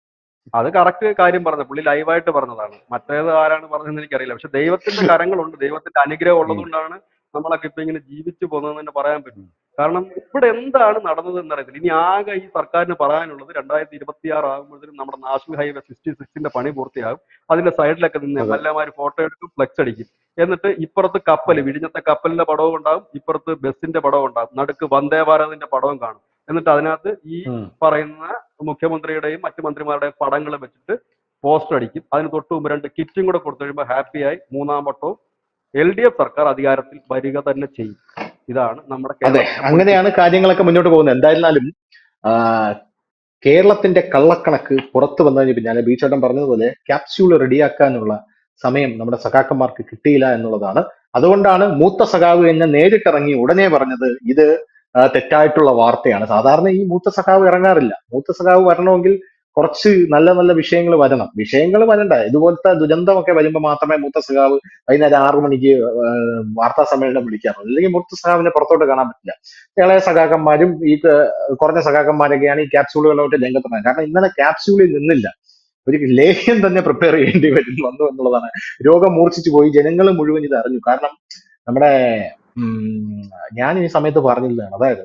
അത് കറക്റ്റ് കാര്യം പറഞ്ഞ പുള്ളി ലൈവായിട്ട് പറഞ്ഞതാണ് മറ്റേത് ആരാണ് പറഞ്ഞതെന്ന് എനിക്കറിയില്ല പക്ഷെ ദൈവത്തിന്റെ കരങ്ങളുണ്ട് ദൈവത്തിന്റെ അനുഗ്രഹം ഉള്ളതുകൊണ്ടാണ് നമ്മളൊക്കെ ഇപ്പൊ ഇങ്ങനെ ജീവിച്ചു പോകുന്നതെന്ന് തന്നെ പറയാൻ പറ്റും കാരണം ഇവിടെ എന്താണ് നടന്നത് എന്നറിയത്തില്ല ഇനി ആകെ ഈ സർക്കാരിന് പറയാനുള്ളത് രണ്ടായിരത്തി ഇരുപത്തി ആറ് ആകുമ്പോഴത്തേനും നമ്മുടെ നാഷണൽ ഹൈവേ സിക്സ്റ്റി സിക്സിന്റെ പണി പൂർത്തിയാകും അതിന്റെ സൈഡിലൊക്കെ നിന്ന് എം അതെ. എൽ എമാര് ഫോട്ടോ എടുക്കും ഫ്ലെക്സ് അടിക്കും എന്നിട്ട് ഇപ്പുറത്ത് കപ്പൽ വിഴിഞ്ഞത്തെ കപ്പലിന്റെ പടവും ഉണ്ടാവും ഇപ്പുറത്ത് ബസ്സിന്റെ പടവും ഉണ്ടാവും നടുക്ക് വന്ദേ ഭാരതിന്റെ പടവും കാണും എന്നിട്ട് അതിനകത്ത് ഈ ഉം. പറയുന്ന മുഖ്യമന്ത്രിയുടെയും മറ്റു മന്ത്രിമാരുടെയും പടങ്ങൾ വെച്ചിട്ട് പോസ്റ്റർ അടിക്കും അതിന് തൊട്ട് മുമ്പ് രണ്ട് കിറ്റും കൂടെ കൊടുത്തു കഴിയുമ്പോൾ ഹാപ്പിയായി മൂന്നാം വട്ടവും എൽ ഡി എഫ് സർക്കാർ അധികാരത്തിൽ വരിക തന്നെ ചെയ്യും ഇതാണ് നമ്മുടെ അതെ കേരളത്തിലെ അങ്ങനെയാണ് കാര്യങ്ങളൊക്കെ മുന്നോട്ട് പോകുന്നത് എന്തായിരുന്നാലും ആ, കേരളത്തിന്റെ കള്ളക്കണക്ക് പുറത്തു വന്നതിന് പിന്നാലെ ബീച്ചേട്ടൻ പറഞ്ഞതുപോലെ ക്യാപ്സ്യൂൾ റെഡിയാക്കാനുള്ള സമയം നമ്മുടെ സഖാക്കന്മാർക്ക് കിട്ടിയില്ല എന്നുള്ളതാണ് അതുകൊണ്ടാണ് മൂത്ത സഖാവ് എന്നെ നേരിട്ടിറങ്ങി ഉടനെ പറഞ്ഞത് ഇത് ആ, തെറ്റായിട്ടുള്ള വാർത്തയാണ് സാധാരണ ഈ മൂത്ത സഖാവ് ഇറങ്ങാറില്ല മൂത്ത സഖാവ് വരണമെങ്കിൽ കുറച്ച് നല്ല നല്ല വിഷയങ്ങൾ വരണം വിഷയങ്ങൾ വരണ്ട ഇതുപോലത്തെ ദുരന്തമൊക്കെ വരുമ്പോൾ മാത്രമേ മൂത്ത സഖാവ് വൈകുന്നേരം ആറു മണിക്ക് ആ, വാർത്താ സമ്മേളനം വിളിക്കാറുള്ളൂ അല്ലെങ്കിൽ മൂത്ത സഖാവിനെ പുറത്തോട്ട് കാണാൻ പറ്റില്ല ഇളയ സഖാക്കന്മാരും ഈ ക- കുറഞ്ഞ സഖാക്കന്മാരൊക്കെയാണ് ഈ ക്യാപ്സ്യൂളുകളോട്ട് രംഗത്തുള്ളത് കാരണം ഇന്നലെ ക്യാപ്സ്യൂളിൽ നിന്നില്ല ഒരു ലേഹ്യം തന്നെ പ്രിപ്പയർ ചെയ്യേണ്ടി വരും വന്നു എന്നുള്ളതാണ് രോഗം മൂർച്ഛിച്ചു പോയി ജനങ്ങൾ മുഴുവൻ ഇത് അറിഞ്ഞു കാരണം നമ്മുടെ ഉം, ഞാൻ ഈ സമയത്ത് പറഞ്ഞിരുന്നതാണ് അതായത്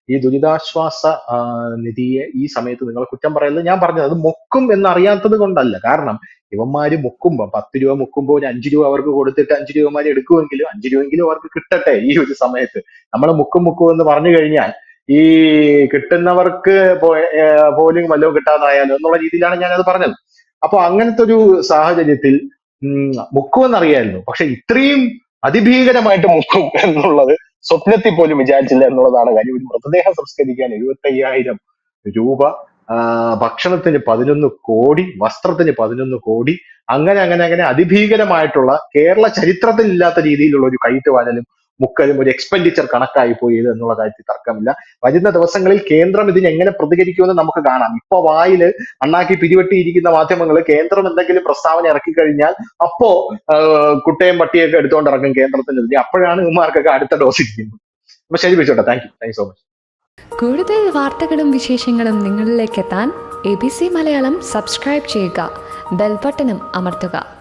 ഈ ദുരിതാശ്വാസ ആ, നിധിയെ ഈ സമയത്ത് നിങ്ങൾ കുറ്റം പറയുന്നത് ഞാൻ പറഞ്ഞത് അത് മുക്കും എന്നറിയാത്തത് കൊണ്ടല്ല കാരണം ഇവന്മാര് മുക്കുമ്പോ പത്ത് രൂപ മുക്കുമ്പോ ഒരു അഞ്ചു രൂപ അവർക്ക് കൊടുത്തിട്ട് അഞ്ചു രൂപമാര് എടുക്കുമെങ്കിലും അഞ്ചു രൂപയെങ്കിലും അവർക്ക് കിട്ടട്ടെ ഈ ഒരു സമയത്ത് നമ്മൾ മുക്കും മുക്കും എന്ന് പറഞ്ഞു കഴിഞ്ഞാൽ ഈ കിട്ടുന്നവർക്ക് പോ- ഏ, പോലും വല്ലതും കിട്ടാതായാലോ എന്നുള്ള രീതിയിലാണ് ഞാനത് പറഞ്ഞത് അപ്പൊ അങ്ങനത്തെ ഒരു സാഹചര്യത്തിൽ ഉം, മുക്കുമെന്നറിയായിരുന്നു പക്ഷെ ഇത്രയും അതിഭീകരമായിട്ട് മുക്കും എന്നുള്ളത് സ്വപ്നത്തിൽ പോലും വിചാരിച്ചില്ല എന്നുള്ളതാണ് കാര്യം ഒരു മൃതദേഹം സംസ്കരിക്കാൻ എഴുപത്തി അയ്യായിരം രൂപ ആ, ഭക്ഷണത്തിന് പതിനൊന്ന് കോടി വസ്ത്രത്തിന് പതിനൊന്ന് കോടി അങ്ങനെ അങ്ങനെ അങ്ങനെ അതിഭീകരമായിട്ടുള്ള കേരള ചരിത്രത്തിൽ ഇല്ലാത്ത രീതിയിലുള്ള ഒരു കൈത്തുവാനലും മുക്കലും ഒരു എക്സ്പെൻഡിച്ചർ കണക്കായി പോയി ഇത് എന്നുള്ള കാര്യത്തിൽ തർക്കമില്ല വരുന്ന ദിവസങ്ങളിൽ കേന്ദ്രം ഇതിന് എങ്ങനെ പ്രതികരിക്കുമെന്ന് നമുക്ക് കാണാം ഇപ്പൊ വായില് അണ്ണാക്കി പിരിവെട്ടിയിരിക്കുന്ന മാധ്യമങ്ങൾ കേന്ദ്രം എന്തെങ്കിലും പ്രസ്താവന ഇറക്കി കഴിഞ്ഞാൽ അപ്പോ ആ, കുട്ടയും പട്ടിയൊക്കെ എടുത്തുകൊണ്ട് ഇറങ്ങും കേന്ദ്രത്തിനെതിരെ അപ്പോഴാണ് ഇവന്മാർക്കൊക്കെ അടുത്ത ഡോസ് ഇരിക്കുന്നത് അപ്പൊ ശരി വിളിച്ചോട്ടെ thank you thank you so much കൂടുതൽ വാർത്തകളും വിശേഷങ്ങളും നിങ്ങളിലേക്ക് എത്താൻ A B C Malayalam subscribe ചെയ്യുക ബെൽബട്ടനും അമർത്തുക